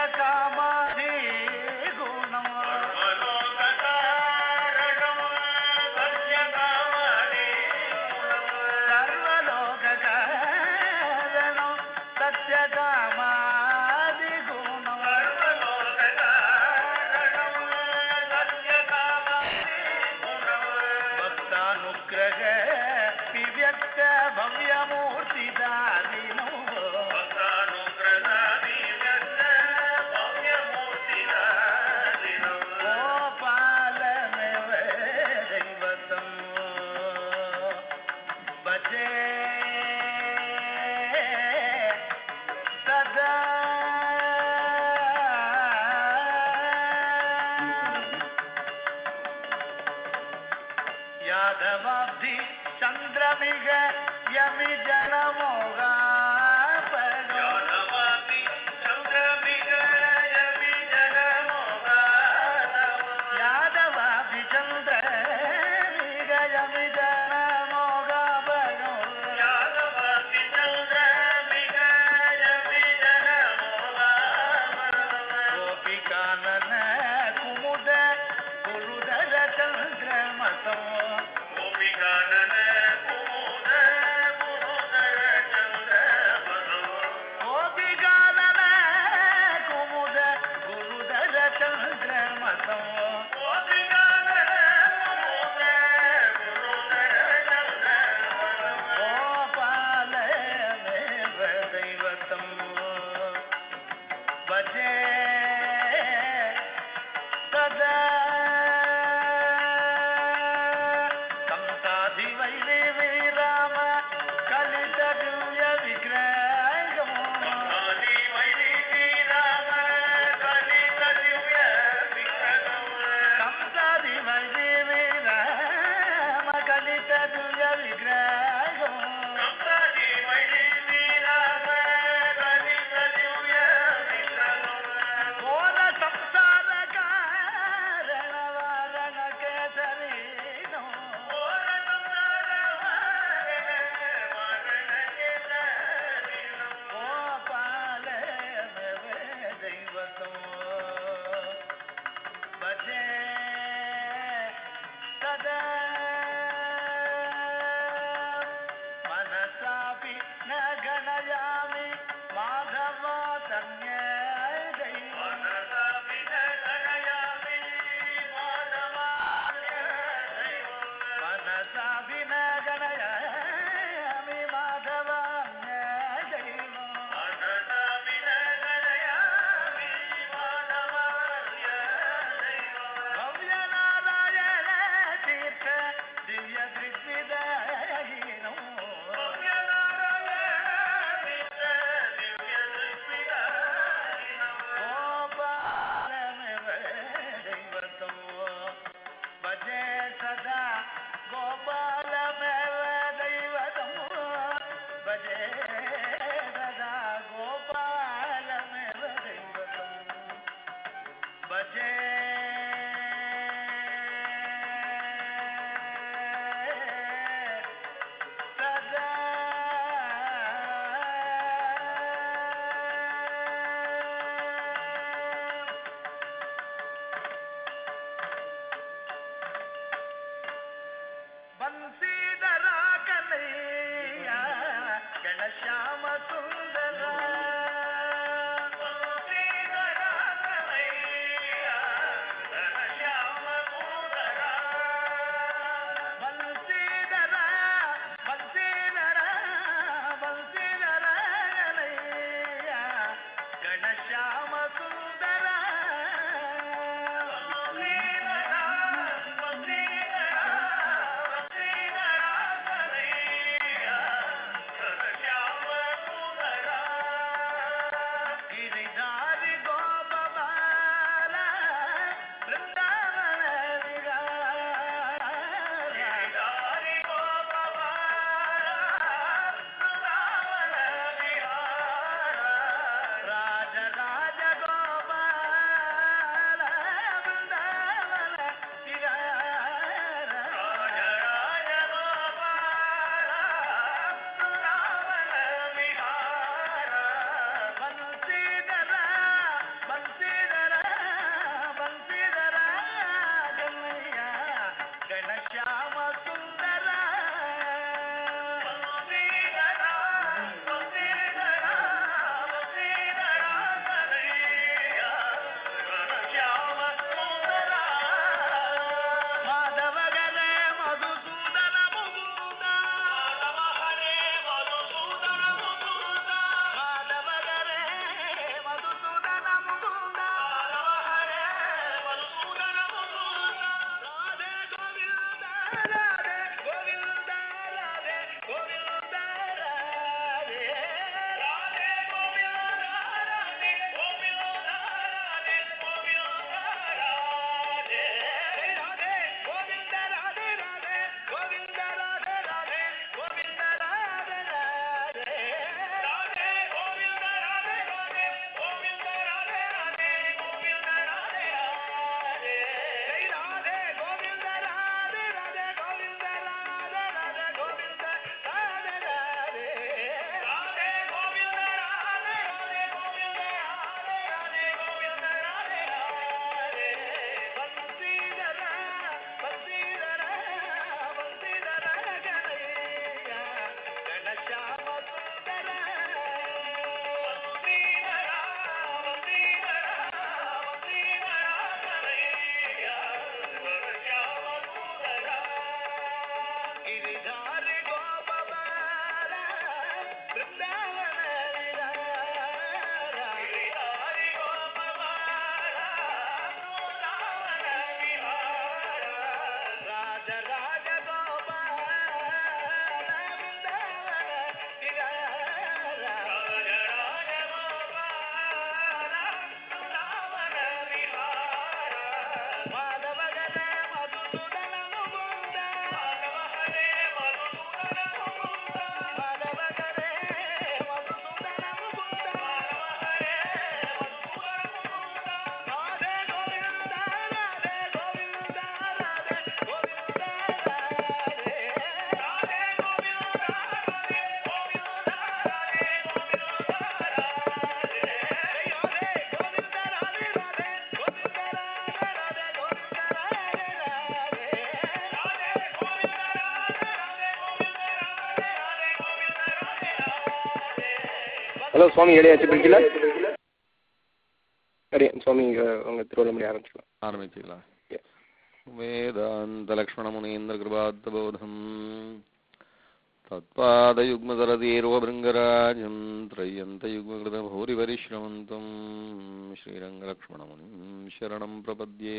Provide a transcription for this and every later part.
காமாதி குணம் சர்வலோக காரணம் சத்ய காமாதி குணம் பக்தானுக்கிரக விவியக்த பவ்யமூர்த்தி தாரினோ गोपालमेव दैवतं भजे सदा यादवाब्धि चन्द्रमिग यमि जनमोगा यादवाब्धि चन्द्र यमि जनमोगा गोपिकानन कुमुद गुरुदर चन्द्रमतम् गोपिकानन कुमुद गुरुदर चन्द्रमतम् गोपालमेव दैवतम् भजे सदा कंसाधिवैदेवी राम कलितदिव्य विग्रहम् कंसाधिवैदेवी राम कलितदिव्य विग्रहम् घोर संसार कारण वारण केसरी गोपाल दैवतो भजे सदा मनसापि न गणयामि माधवा तन्य दैवम् मनसापि न गणयामि माधवान्य दैवम् ஹலோ சுவாமி ஏழையாச்சு பிரிட்ஜில் சரி சுவாமி உங்கள் திருவள்ளமணி ஆரம்பிச்சுக்கலாம் ஆரம்பிச்சுக்கலாம் वेदान्तलक्ष्मणमुनीन्द्रकृपात्तबोधम् तत्पादयुग्मदरदीर्वभृङ्गराजम् त्रय्यन्तयुग्मकृतभूरिपरिश्रमन्तम् श्रीरङ्गलक्ष्मणमुनिं शरणं प्रपद्ये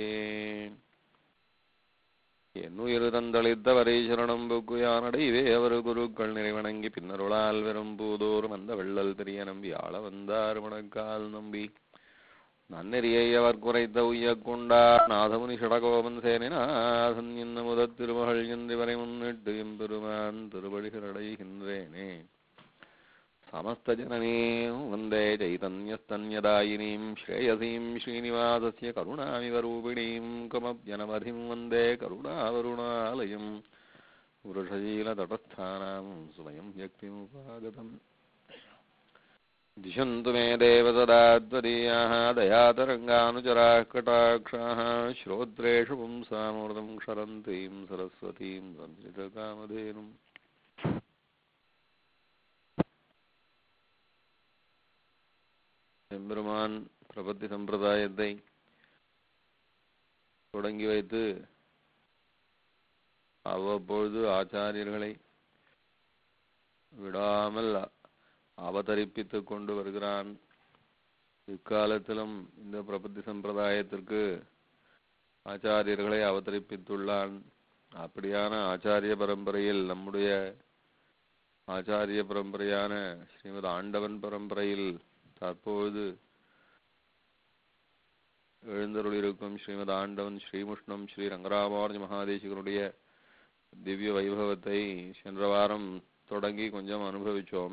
என்னுயிர் தந்தளித்தவரை சரணம் புக்குயானடைவே அவர் குருக்கள் நிறைவணங்கி பின்னருளால் வெறும் பூதோறும் அந்த வெள்ளல் தெரிய நம்பி ஆள வந்தார் மணக்கால் நம்பி நன்னெறியை அவர் குறைத்த உய்யக் கொண்டார் நாதமுனி ஷடகோபன் சேனிநாதன் என்ன முதத் திருமகள் என்றிவரை முன்னிட்டு எம்பெருமான் திருவழிகளடைகின்றேனே சமஸ்த ஜனனே வந்தே चैतन्यस्तन्यदायिनीं श्रेयसीं श्रीनिवासस्य करुणामिव रूपिणीं कमप्यनवधिं वन्दे करुणावरुणालयम् वृषशीलतटस्थानां स्वयं व्यक्तिमुपागतम् दिशन्तु मे देव सदा त्वदीयाः दयातरङ्गानुचराः कटाक्षाः श्रोत्रेषु पुंसामूर्तं क्षरन्तीं सरस्वतीं संस्कृतकामधेनुम् எம்பெருமான் பிரபத்தி சம்பிரதாயத்தை தொடங்கி வைத்து அவ்வப்பொழுது ஆச்சாரியர்களை விடாமல் அவதரிப்பித்துக் கொண்டு வருகிறான் இக்காலத்திலும் இந்த பிரபத்தி சம்பிரதாயத்திற்கு ஆச்சாரியர்களை அவதரிப்பித்துள்ளான் அப்படியான ஆச்சாரிய பரம்பரையில் நம்முடைய ஆச்சாரிய பரம்பரையான ஸ்ரீமத் ஆண்டவன் பரம்பரையில் தற்பொழுது எழுந்தருளிருக்கும் ஸ்ரீமத் ஆண்டவன் ஸ்ரீமுஷ்ணம் ஸ்ரீ ரங்கராமானுஜ மகாதேசிகனுடைய திவ்ய வைபவத்தை சென்ற வாரம் தொடங்கி கொஞ்சம் அனுபவிச்சோம்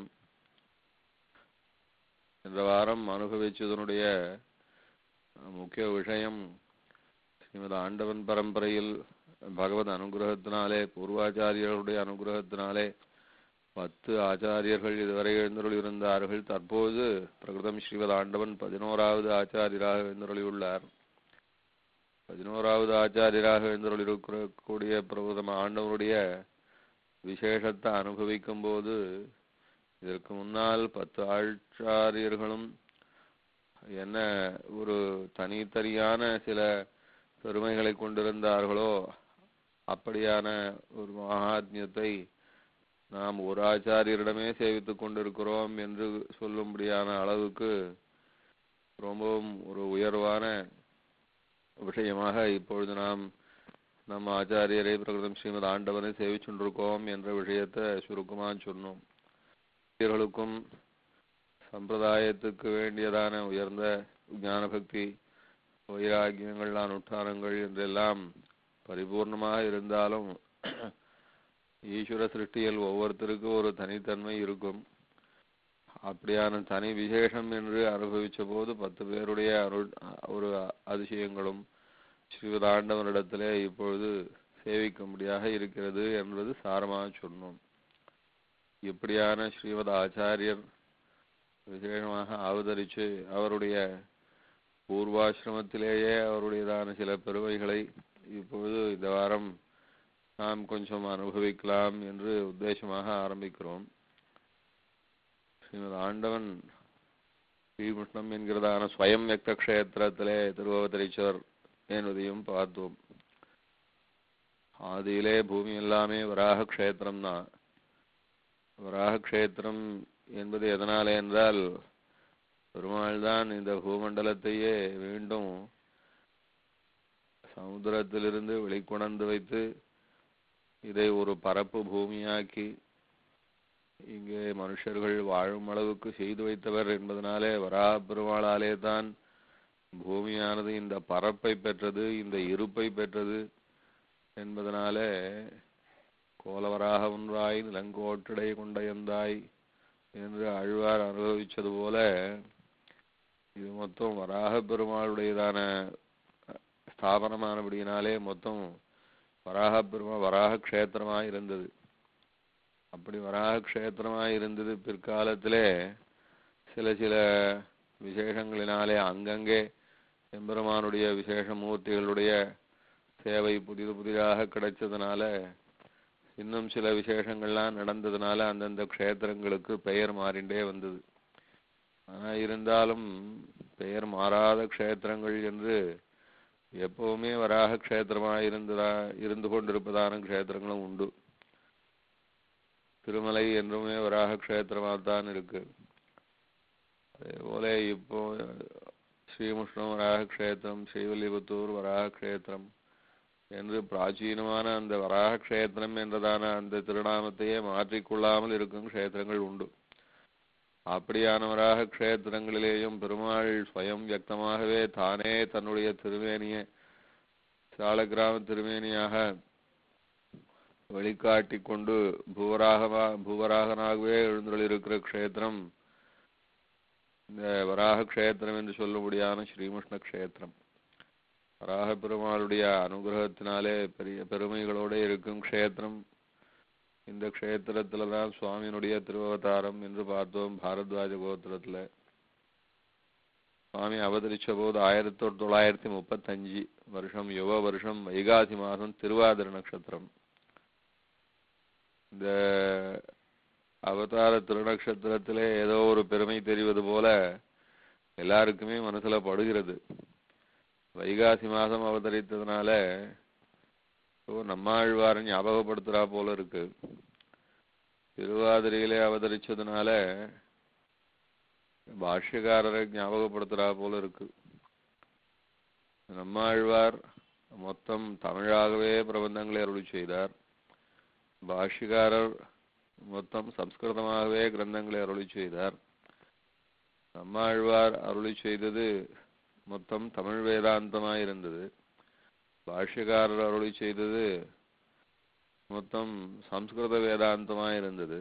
சென்ற வாரம் அனுபவிச்சதனுடைய முக்கிய விஷயம் ஸ்ரீமத் ஆண்டவன் பரம்பரையில் பகவத் அனுகிரகத்தினாலே பூர்வாச்சாரியர்களுடைய அனுகிரகத்தினாலே பத்து ஆச்சாரியர்கள் இதுவரை எழுந்தருள் இருந்தார்கள் தற்போது பிரகிருதம் ஸ்ரீமத் ஆண்டவன் பதினோராவது ஆச்சாரியராக எழுந்தருளியுள்ளார் பதினோராவது ஆச்சாரியராக எழுந்தருள் இருக்கக்கூடிய பிரபுதம் ஆண்டவருடைய விசேஷத்தை அனுபவிக்கும் போது இதற்கு முன்னால் பத்து ஆச்சாரியர்களும் என்ன ஒரு தனித்தனியான சில பெருமைகளை கொண்டிருந்தார்களோ அப்படியான ஒரு மகாத்மியத்தை நாம் ஒரு ஆச்சாரியரிடமே சேவித்துக் கொண்டிருக்கிறோம் என்று சொல்லும்படியான அளவுக்கு ரொம்பவும் ஒரு உயர்வான விஷயமாக இப்பொழுது நாம் நம் ஆச்சாரியரை பிரகிருதம் ஸ்ரீமத் ஆண்டவனை சேவிச்சுண்டிருக்கோம் என்ற விஷயத்தை சுருக்கமா சொன்னோம் ஆச்சாரியர்களுக்கும் சம்பிரதாயத்துக்கு வேண்டியதான உயர்ந்த ஞான பக்தி வைராகியங்கள் அனுஷ்டானங்கள் என்றெல்லாம் பரிபூர்ணமாக இருந்தாலும் ஈஸ்வர சிருஷ்டியில் ஒவ்வொருத்தருக்கும் ஒரு தனித்தன்மை இருக்கும் அப்படியான தனி விசேஷம் என்று அனுபவிச்ச போது பத்து பேருடைய அருள் ஒரு அதிசயங்களும் ஸ்ரீவதாண்டவனிடத்திலே இப்பொழுது சேவிக்கும்படியாக இருக்கிறது என்பது சாரமாக சொன்னோம் இப்படியான ஸ்ரீமத் ஆச்சாரியர் விசேஷமாக அவதரித்து அவருடைய பூர்வாசிரமத்திலேயே அவருடையதான சில பெருமைகளை இப்பொழுது இந்த வாரம் நாம் கொஞ்சம் அனுபவிக்கலாம் என்று உத்தேசமாக ஆரம்பிக்கிறோம் ஸ்ரீமத் ஆண்டவன் ஸ்ரீகிருஷ்ணம் என்கிறதான ஸ்வயம் வியக்த கஷேத்திரத்திலே திருவவதரிச்சவர் என்பதையும் பார்த்தோம் ஆதியிலே பூமி எல்லாமே வராக கஷேத்திரம் தான் வராக கஷேத்திரம் என்பது எதனாலே என்றால் பெருமாள் தான் இந்த பூமண்டலத்தையே மீண்டும் சமுத்திரத்திலிருந்து வெளிக்கொணர்ந்து வைத்து இதை ஒரு பரப்பு பூமியாக்கி இங்கே மனுஷர்கள் வாழும் அளவுக்கு செய்து வைத்தவர் என்பதனாலே வரா பெருமாளாலே தான் பூமியானது இந்த பரப்பை பெற்றது இந்த இருப்பை பெற்றது என்பதனாலே கோலவராக ஒன்றாய் நிலங்கோட்டடை கொண்டயந்தாய் என்று அழ்வார் அனுபவிச்சது போல இது மொத்தம் வராக பெருமாளுடையதான ஸ்தாபனமானபடியினாலே மொத்தம் வராக பெருமா வராக க்ஷேத்திரமாக இருந்தது அப்படி வராக க்ஷேத்திரமாக இருந்தது பிற்காலத்திலே சில சில விசேஷங்களினாலே அங்கங்கே எம்பெருமானுடைய விசேஷ மூர்த்திகளுடைய சேவை புதிது புதிதாக கிடைச்சதுனால இன்னும் சில விசேஷங்கள்லாம் நடந்ததுனால அந்தந்த க்ஷேத்திரங்களுக்கு பெயர் மாறிண்டே வந்தது ஆனா இருந்தாலும் பெயர் மாறாத க்ஷேத்திரங்கள் என்று எப்பவுமே வராக க்ஷேத்திரமாக இருந்ததா இருந்து கொண்டிருப்பதான க்ஷேத்திரங்களும் உண்டு திருமலை என்றுமே வராக க்ஷேத்திரமாகத்தான் இருக்கு அதே போல இப்போ ஸ்ரீமுஷ்ணம் வராக க்ஷேத்திரம் ஸ்ரீவல்லிபுத்தூர் வராக க்ஷேத்திரம் என்று பிராச்சீனமான அந்த வராக க்ஷேத்திரம் என்றதான அந்த திருநாமத்தையே மாற்றிக்கொள்ளாமல் இருக்கும் க்ஷேத்திரங்கள் உண்டு அப்படியான வராக க்ஷேத்திரங்களிலேயும் பெருமாள் ஸ்வயம் வியக்தமாகவே தானே தன்னுடைய திருமேனியை சாலக்கிராம திருமேனியாக வெளிக்காட்டிக் கொண்டு பூவராகமா பூவராகனாகவே எழுந்தருளிருக்கிற க்ஷேத்திரம் இந்த வராக க்ஷேத்திரம் என்று சொல்லும்படியான ஸ்ரீமுஷ்ண க்ஷேத்திரம் வராக பெருமாளுடைய அனுகிரகத்தினாலே பெரிய பெருமைகளோடு இருக்கும் க்ஷேத்திரம் இந்த க்ஷேத்திரத்துல தான் சுவாமியினுடைய திருவவதாரம் என்று பார்த்தோம் பாரத்வாஜ கோத்திரத்துல சுவாமி அவதரிச்ச போது ஆயிரத்தி தொள்ளாயிரத்தி முப்பத்தஞ்சு வருஷம் யுவ வருஷம் வைகாசி மாதம் திருவாதிர நட்சத்திரம் இந்த அவதார திருநக்ஷத்திரத்திலே ஏதோ ஒரு பெருமை தெரிவது போல எல்லாருக்குமே மனசுல படுகிறது வைகாசி மாதம் அவதரித்ததுனால ஓ நம்மாழ்வாரை ஞாபகப்படுத்துறா போல இருக்கு திருவாதிரையிலே அவதரிச்சதுனால பாஷ்யக்காரரை ஞாபகப்படுத்துறா போல இருக்கு நம்மாழ்வார் மொத்தம் தமிழாகவே பிரபந்தங்களை அருளி செய்தார் பாஷ்யக்காரர் மொத்தம் சம்ஸ்கிருதமாகவே கிரந்தங்களை அருளி செய்தார் நம்மாழ்வார் அருளி செய்தது மொத்தம் தமிழ் வேதாந்தமாய் இருந்தது பாஷ்யக்காரர் அருளி செய்தது மொத்தம் சம்ஸ்கிருத வேதாந்தமாய் இருந்தது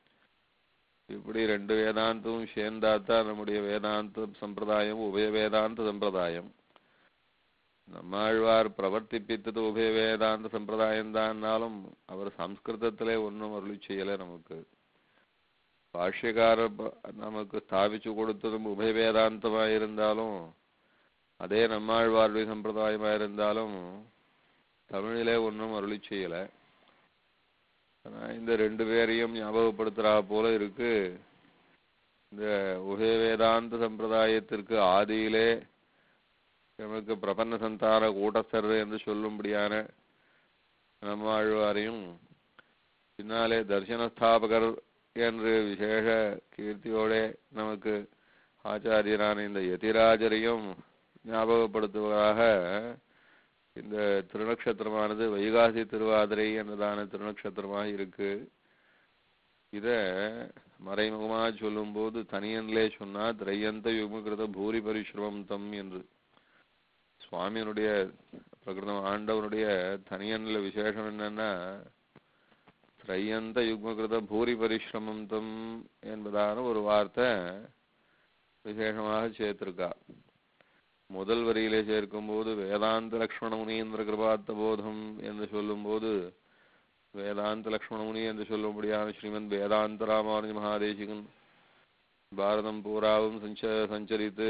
இப்படி ரெண்டு வேதாந்தமும் சேர்ந்தாத்தான் நம்முடைய வேதாந்த சம்பிரதாயம் உபய வேதாந்த சம்பிரதாயம் நம்மாழ்வார் பிரவர்த்திப்பித்தது உபய வேதாந்த சம்பிரதாயம் தான்னாலும் அவர் சம்ஸ்கிருதத்திலே ஒன்றும் அருளி செய்யலை நமக்கு பாஷ்யக்காரர் ப- நமக்கு ஸ்தாபிச்சு கொடுத்ததும் உபய வேதாந்தமாக இருந்தாலும் அதே நம்மாழ்வாருடைய சம்பிரதாயமாக இருந்தாலும் தமிழிலே ஒன்றும் அருளி செய்யலை ஆனா இந்த ரெண்டு பேரையும் ஞாபகப்படுத்துறா போல இருக்கு இந்த உபய வேதாந்த சம்பிரதாயத்திற்கு ஆதியிலே நமக்கு பிரபன்ன சந்தான கூட்டஸ்தர் என்று சொல்லும்படியான நம்மாழ்வாரையும் பின்னாலே தர்சனஸ்தாபகர் என்று விசேஷ கீர்த்தியோட நமக்கு ஆச்சாரியரான இந்த யதிராஜரையும் ஞாபகப்படுத்துவதாக இந்த திருநக்ஷத்திரமானது வைகாசி திருவாதிரை என்றதான திருநக்ஷத்திரமாக இருக்கு இத மறைமுகமா சொல்லும்போது தனியன்லே சொன்னா திரையந்த யுககிருத பூரி பரிசிரமம் தம் என்று சுவாமியினுடைய பிரகிருதம் ஆண்டவனுடைய தனியன்ல விசேஷம் என்னன்னா திரையந்த யுக்மகிருத பூரி பரிசிரமம் தம் என்பதான ஒரு வார்த்தை விசேஷமாக சேர்த்திருக்கா முதல் வரியிலே சேர்க்கும்போது வேதாந்த லக்ஷ்மண முனீந்திர கிருபாத்த போதம் என்று சொல்லும்போது வேதாந்த லக்ஷ்மண முனி என்று சொல்லும்படியான ஸ்ரீமன் வேதாந்த ராமானுஜ மகாதேசிகன் பாரதம் பூராவும் சஞ்ச சஞ்சரித்து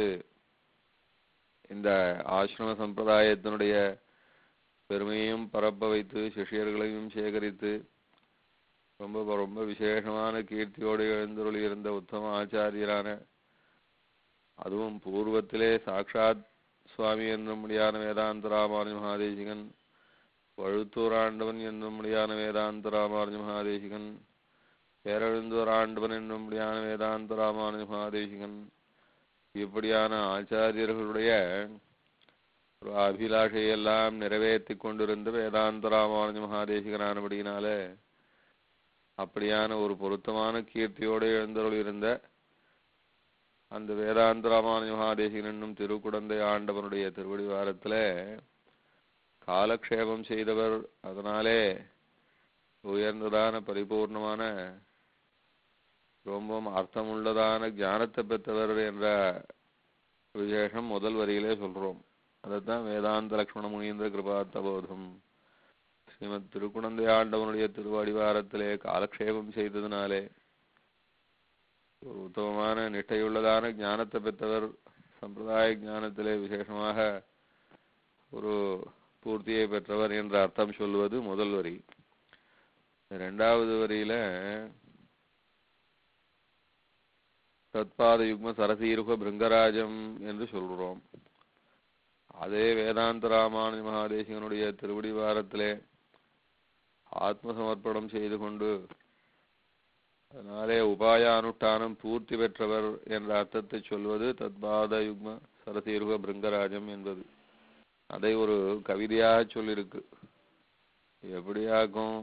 இந்த ஆசிரம சம்பிரதாயத்தினுடைய பெருமையும் பரப்ப வைத்து சிஷ்யர்களையும் சேகரித்து ரொம்ப ரொம்ப விசேஷமான கீர்த்தியோடு எழுந்தருளி இருந்த உத்தம ஆச்சாரியரான அதுவும் பூர்வத்திலே சாக்ஷாத் சுவாமி என்னும்படியான வேதாந்த ராமானுஜ மகாதேசிகன் வழுத்தூர் ஆண்டவன் என்னும்படியான வேதாந்த ராமானுஜ மகாதேசிகன் பேரழுந்தூர் ஆண்டவன் என்னும்படியான வேதாந்த ராமானுஜ மகாதேசிகன் இப்படியான ஆச்சாரியர்களுடைய ஒரு அபிலாஷையெல்லாம் நிறைவேற்றி கொண்டிருந்த வேதாந்த ராமானுஜ மகாதேசிகனானபடியினாலே அப்படியான ஒரு பொருத்தமான கீர்த்தியோடு எழுந்தருள் இருந்த அந்த வேதாந்த ராமானுஜ மகாதேசிகன் என்னும் திருக்குடந்தை ஆண்டவனுடைய திருவடிவாரத்துல காலக்ஷேபம் செய்தவர் அதனாலே உயர்ந்ததான பரிபூர்ணமான ரொம்பவும் அர்த்தமுள்ளதான ஞானத்தை பெற்றவர் என்ற விசேஷம் முதல் வரியிலே சொல்றோம் அதைத்தான் வேதாந்த லக்ஷ்மண முனீந்திர கிருபாத்த போதம் ஸ்ரீமத் திருக்குணந்தை ஆண்டவனுடைய திருவடிவாரத்திலே காலக்ஷேபம் செய்ததினாலே ஒரு உத்தமமான நிட்டையுள்ளதான ஞானத்தை பெற்றவர் சம்பிரதாய ஞானத்திலே விசேஷமாக ஒரு பூர்த்தியை பெற்றவர் என்ற அர்த்தம் சொல்லுவது முதல் வரி இரண்டாவது வரியில தத்பாத யுக்ம சரசீருக பிருங்கராஜம் என்று சொல்கிறோம் அதே வேதாந்த ராமானுஜ மகாதேசிகனுடைய திருவடி வாரத்திலே ஆத்ம சமர்ப்பணம் செய்து கொண்டு அதனாலே உபாயானுஷ்டானம் பூர்த்தி பெற்றவர் என்ற அர்த்தத்தை சொல்வது தத்பாத யுக்ம சரசீருக பிருங்கராஜம் என்பது அதை ஒரு கவிதையாக சொல்லியிருக்கு எப்படியாக்கும்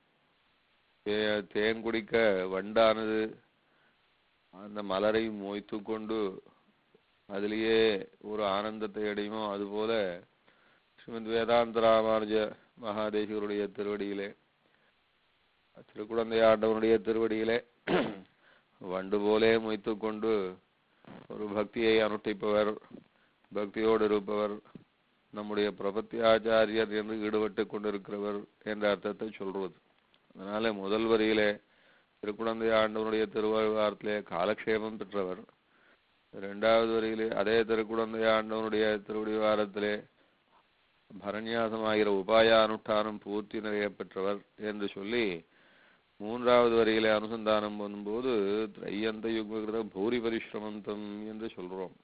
தே- தேன் குடிக்க வண்டானது அந்த மலரை மொய்த்து கொண்டு அதிலேயே ஒரு ஆனந்தத்தை அடையுமோ அதுபோல ஸ்ரீமத் வேதாந்த ராமானுஜ மகாதேசிகருடைய திருவடியிலே திருக்குழந்தை ஆண்டவனுடைய திருவடியிலே வண்டு போலே மொய்த்து கொண்டு ஒரு பக்தியை அனுஷ்டிப்பவர் பக்தியோடு இருப்பவர் நம்முடைய பிரபத்தி ஆச்சாரியர் என்று ஈடுபட்டு கொண்டிருக்கிறவர் என்ற அர்த்தத்தை சொல்றது அதனால முதல் வரியிலே திருக்குழந்தை ஆண்டவனுடைய திருவாரத்திலே காலக்ஷேபம் பெற்றவர் இரண்டாவது வரியிலே அதே திருக்குழந்தை ஆண்டவனுடைய திருவடிவாரத்திலே பரநியாசமாகிற உபாய அனுஷ்டானம் பூர்த்தி நிறைய பெற்றவர் என்று சொல்லி மூன்றாவது வரியிலே அனுசந்தானம் பண்ணும்போது திரையந்த யுக்மகிருத பூரி பரிசிரமந்தம் என்று சொல்றோம்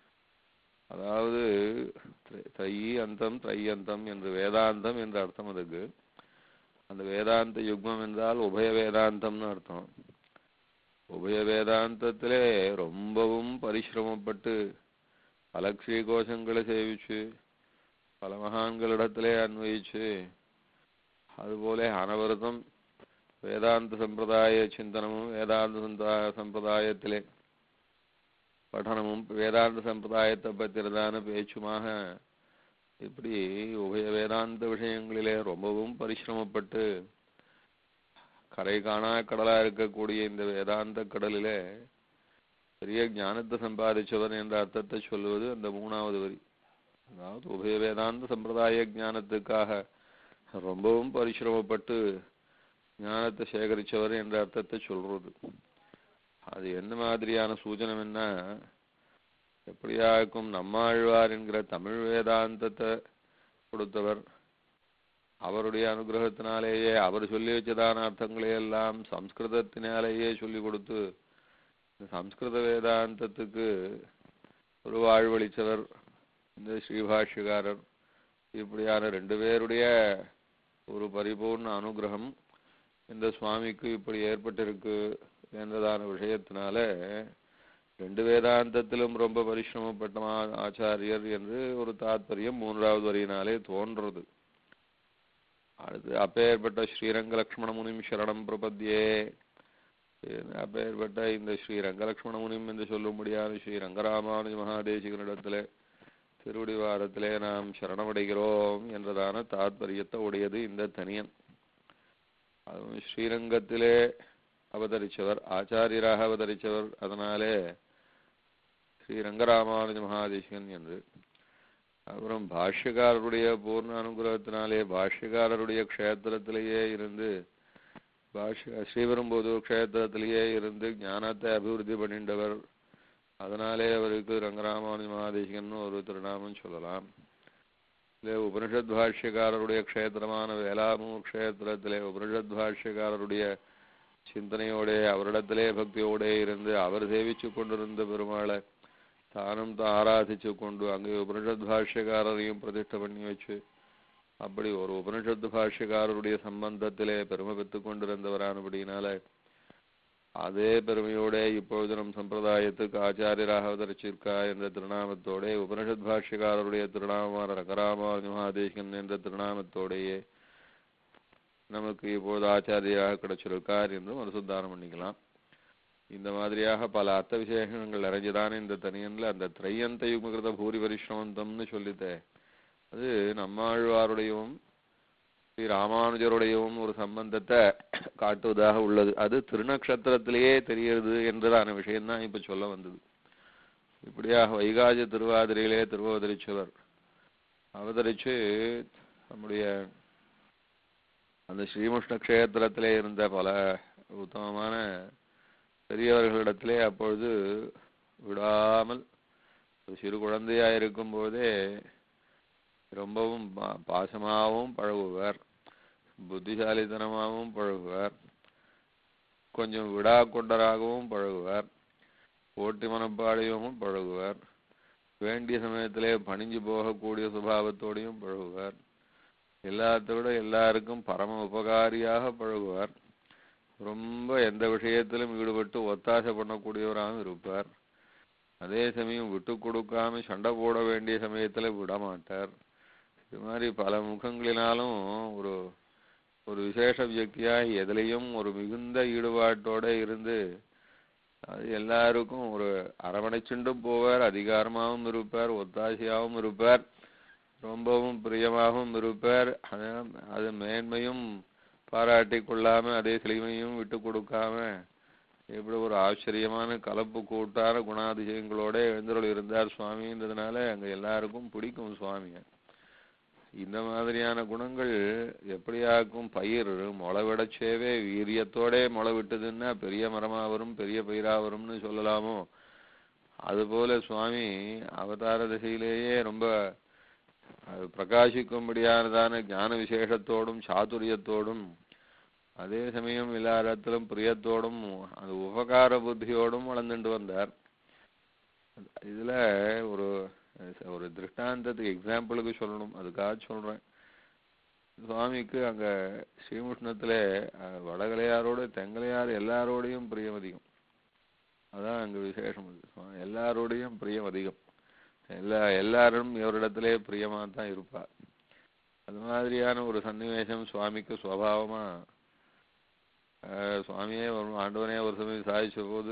அதாவது திரை- திரையி அந்தம் திரையந்தம் என்று வேதாந்தம் என்ற அர்த்தம் அதுக்கு அந்த வேதாந்த யுக்மம் என்றால் உபய வேதாந்தம்னு அர்த்தம் உபய வேதாந்தத்திலே ரொம்பவும் பரிசிரமப்பட்டு பல ஸ்ரீகோஷங்களை சேவிச்சு பல மகான்களிடத்திலே அன்வயிச்சு அதுபோல அனவரதம் வேதாந்த சம்பிரதாய சிந்தனமும் வேதாந்த சந்தா- சம்பிரதாயத்திலே பఠனமும் வேதாந்த சம்பிரதாயத்தை பற்றினதான பேச்சுமாக இப்படி உபய வேதாந்த விஷயங்களிலே ரொம்பவும் பரிசிரமப்பட்டு கரை காணா கடலா இருக்கக்கூடிய இந்த வேதாந்த கடலிலே பெரிய ஞானத்தை சம்பாதிச்சவன் என்ற அர்த்தத்தை சொல்லுவது அந்த மூணாவது வரி அதாவது உபய வேதாந்த சம்பிரதாய ஞானத்துக்காக ரொம்பவும் பரிசிரமப்பட்டு ஞானத்தை சேகரிச்சவர் என்ற அர்த்தத்தை சொல்றது அது என்ன மாதிரியான சூச்சனம் என்ன எப்படியாக்கும் நம்மாழ்வார் என்கிற தமிழ் வேதாந்தத்தை கொடுத்தவர் அவருடைய அனுகிரகத்தினாலேயே அவர் சொல்லி வச்சதான அர்த்தங்களை எல்லாம் சம்ஸ்கிருதத்தினாலேயே சொல்லி கொடுத்து இந்த சம்ஸ்கிருத வேதாந்தத்துக்கு ஒரு வாழ்வளித்தவர் இந்த ஸ்ரீபாஷ்யகாரர் இப்படியான ரெண்டு பேருடைய ஒரு பரிபூர்ண அனுகிரகம் இந்த சுவாமிக்கு இப்படி ஏற்பட்டிருக்கு என்றதான விஷயத்தினால ரெண்டு வேதாந்தத்திலும் ரொம்ப பரிசிரமப்பட்ட மா- ஆச்சாரியர் என்று ஒரு தாத்பரியம் மூன்றாவது வரியினாலே தோன்றது அடுத்து அப்பேற்பட்ட ஸ்ரீரங்க லக்ஷ்மண முனிம் சரணம் பிரபத்யே அப்பேற்பட்ட இந்த ஸ்ரீ ரங்கலக்ஷ்மண முனிம் என்று சொல்லும்படியான ஸ்ரீ ரங்கராமானுஜ மகாதேசிகனிடத்திலே திருவடிவாரத்திலே நாம் சரணமடைகிறோம் என்றதான தாத்பரியத்தை உடையது இந்த தனியன் அதுவும் ஸ்ரீரங்கத்திலே அவதரிச்சவர் ஆச்சாரியராக அவதரிச்சவர் அதனாலே ஸ்ரீ ரங்கராமானுஜ மகாதேசிகன் என்று அப்புறம் பாஷ்யக்காரருடைய பூர்ண அனுகிரகத்தினாலே பாஷ்யக்காரருடைய க்ஷேத்திரத்திலேயே இருந்து பாஷ்ய ஸ்ரீபெரும்போது க்ஷேத்திரத்திலேயே இருந்து ஞானத்தை அபிவிருத்தி பண்ணிண்டவர் அதனாலே அவருக்கு ரங்கராமானுஜ மகாதேசிகன் ஒரு திருநாமம் சொல்லலாம் இல்லை உபனிஷத் பாஷ்யக்காரருடைய க்ஷேத்திரமான வேளாமூர் க்ஷேத்திரத்திலே உபனிஷத் பாஷ்யக்காரருடைய சிந்தனையோட அவரிடத்திலே பக்தியோட இருந்து அவர் சேவிச்சு கொண்டிருந்த பெருமாளை தானும் தான் ஆராதிச்சு கொண்டு அங்கே உபனிஷத் பாஷ்யக்காரரையும் பிரதிஷ்டை பண்ணி வச்சு அப்படி ஒரு உபனிஷத்து பாஷ்யக்காரருடைய சம்பந்தத்திலே பெருமை பெற்று கொண்டிருந்தவரானபடியினால அதே பெருமையோட இப்பொழுது நம் சம்பிரதாயத்துக்கு ஆச்சாரியராக அவதரிச்சிருக்கா என்ற திருநாமத்தோட உபனிஷத் பாஷ்யக்காரருடைய திருநாமமான ரங்கராமானுஜ மகாதேசன் என்ற திருநாமத்தோடையே நமக்கு இப்பொழுது ஆச்சாரியாக கிடைச்சிருக்கார் என்றும் அனுசந்தானம் பண்ணிக்கலாம் இந்த மாதிரியாக பல அர்த்த விசேஷங்கள் நிறைஞ்சுதானே இந்த தனியன்ல அந்த திரையந்த யுககிருத பூரி பரிஷ்ரமந்தம்னு சொல்லித்தே அது நம்மாழ்வாருடையவும் ஸ்ரீ ராமானுஜருடையவும் ஒரு சம்பந்தத்தை காட்டுவதாக உள்ளது அது திருநக்ஷத்திரத்திலேயே தெரிகிறது என்றதான விஷயம்தான் இப்ப சொல்ல வந்தது இப்படியாக வைகாஜ திருவாதிரையிலே திருவதரிச்சவர் அவதரிச்சு நம்முடைய அந்த ஸ்ரீமுஷ்ண க்ஷேத்திரத்திலே இருந்த பல உத்தமமான பெரியவர்களிடத்திலே அப்பொழுது விடாமல் ஒரு சிறு குழந்தையா இருக்கும்போதே ரொம்பவும் பா- பாசமாகவும் பழகுவார் புத்திசாலித்தனமாகவும் பழகுவார் கொஞ்சம் விடா கொண்டராகவும் பழகுவார் போட்டி மனப்பாடையும் பழகுவார் வேண்டிய சமயத்திலே பணிஞ்சு போகக்கூடிய சுபாவத்தோடையும் பழகுவார் எல்லாத்த விட எல்லாருக்கும் பரம உபகாரியாக பழகுவார் ரொம்ப எந்த விஷயத்திலும் ஈடுபட்டு ஒத்தாசை பண்ணக்கூடியவராகவும் இருப்பார் அதே சமயம் விட்டு கொடுக்காம சண்டை போட வேண்டிய சமயத்துல விட மாட்டார் இது மாதிரி பல முகங்களினாலும் ஒரு ஒரு விசேஷ வியக்தியா எதுலையும் ஒரு மிகுந்த ஈடுபாட்டோட இருந்து அது எல்லாருக்கும் ஒரு அரவணைச்சுண்டும் போவார் அதிகாரமாகவும் இருப்பார் ஒத்தாசையாகவும் இருப்பார் ரொம்பவும் பிரியமாகவும் இருப்பார் அது அது மேன்மையும் பாராட்டி கொள்ளாம அதே செழுமையும் விட்டு கொடுக்காம இப்படி ஒரு ஆச்சரியமான கலப்பு கூட்டான குணாதிசயங்களோட எழுந்தருள் இருந்தார் சுவாமின்றதுனால அங்க எல்லாருக்கும் பிடிக்கும் சுவாமிய இந்த மாதிரியான குணங்கள் எப்படியாக்கும் பயிர் முளை விடச்சேவே வீரியத்தோட முளை விட்டதுன்னா பெரிய மரமா வரும் பெரிய பயிரா வரும்னு சொல்லலாமோ அதுபோல சுவாமி அவதார திசையிலேயே ரொம்ப அது பிரகாசிக்கும்படியானதான ஞான விசேஷத்தோடும் சாதுரியத்தோடும் அதே சமயம் எல்லா இடத்திலும் பிரியத்தோடும் அது உபகார புத்தியோடும் வளர்ந்துட்டு வந்தார் இதுல ஒரு ஒரு திருஷ்டாந்தத்துக்கு எக்ஸாம்பிளுக்கு சொல்லணும் அதுக்காக சொல்றேன் சுவாமிக்கு அங்க ஸ்ரீமுஷ்ணத்துல அஹ், வடகலையாரோட தெங்கலையார் எல்லாரோடையும் பிரியம் அதிகம் அதான் அங்க விசேஷம் அது சுவா- எல்லாரோடையும் பிரியம் அதிகம் எல்லா எல்லாரும் இவரிடத்திலே பிரியமா தான் இருப்பா அது மாதிரியான ஒரு சன்னிவேஷம் சுவாமிக்கு சுவாவமா சுவாமியே ஒரு ஆண்டவனே ஒரு சமயம் சாதிச்ச போது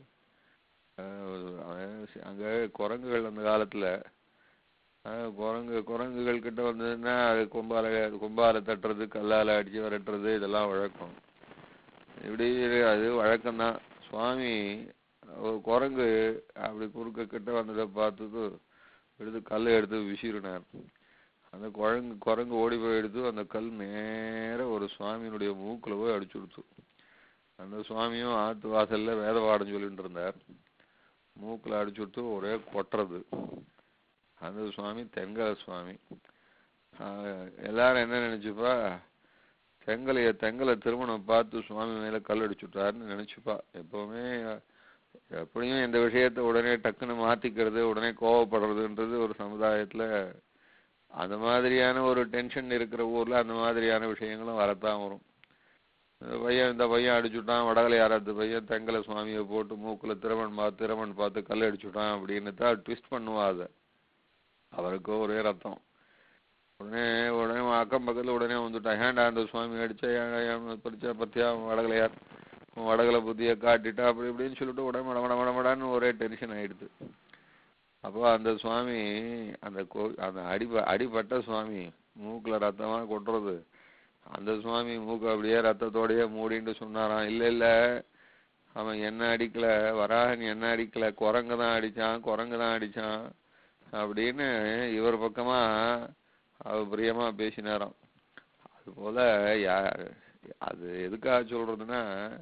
ஆஹ் ஒரு- அவன் சி- அங்க குரங்குகள் அந்த காலத்துல ஆஹ் குரங்கு குரங்குகள் கிட்ட வந்ததுன்னா அது கொம்பால கொம்பால தட்டுறது கல்லால அடிச்சு விரட்டுறது இதெல்லாம் வழக்கம் இப்படி இரு- அது வழக்கம்தான் சுவாமி ஒரு குரங்கு அப்படி குறுக்க கிட்ட வந்ததை பார்த்தது எடுத்து கல்லை எடுத்து விசிறினார் அந்த குரங்கு குரங்கு ஓடி போய் எடுத்து அந்த கல் நேர ஒரு சுவாமியினுடைய மூக்குல போய் அடிச்சு கொடுத்து அந்த சுவாமியும் ஆத்து வாசல்ல வேத பாடம் சொல்லிட்டு இருந்தார் மூக்குல அடிச்சு கொடுத்து ஒரே கொட்டுறது அந்த சுவாமி தென்கல சுவாமி ஆஹ் எல்லாரும் என்ன நினைச்சுப்பா தெங்கலைய தெங்கலை திருமணம் பார்த்து சுவாமி மேல கல் அடிச்சுட்டாருன்னு நினைச்சுப்பா எப்பவுமே எப்படியும் இந்த விஷயத்த உடனே டக்குன்னு மாத்திக்கிறது உடனே கோவப்படுறதுன்றது ஒரு சமுதாயத்துல அந்த மாதிரியான ஒரு டென்ஷன் இருக்கிற ஊர்ல அந்த மாதிரியான விஷயங்களும் வரத்தான் வரும் இந்த பையன் இந்த பையன் அடிச்சுட்டான் வடகலை யாராவது பையன் தெங்கல சுவாமியை போட்டு மூக்குல திரவன் பார்த்து திரவன் பார்த்து கல் அடிச்சுட்டான் அப்படின்னு தான் ட்விஸ்ட் பண்ணுவா அதை அவருக்கோ ஒரே ரத்தம் உடனே உடனே அவன் அக்கம் பக்கத்துல உடனே வந்துட்டான் ஏன்டா அந்த சுவாமி அடிச்சா ஏன்டா ஏன் பறிச்சா பத்தியா அவன் வடகலையார் அவன் வடகலை புத்தியை காட்டிட்டா அப்படி இப்படின்னு சொல்லிட்டு உடனே மட மட மட மடான்னு ஒரே டென்ஷன் ஆயிடுது அப்போ அந்த சுவாமி அந்த கோ அந்த அடி அடிபட்ட சுவாமி மூக்குல ரத்தமா கொட்டுறது அந்த சுவாமி மூக்கு அப்படியே ரத்தத்தோடயே மூடிட்டு சொன்னாராம் இல்ல இல்ல அவன் என்ன அடிக்கல வராகன் என்ன அடிக்கல குரங்கு தான் அடிச்சான் குரங்கு தான் அடிச்சான் அப்படின்னு இவர் பக்கமா அவர் பிரியமா பேசினாராம் அது போல யா அது எதுக்காக சொல்றதுன்னா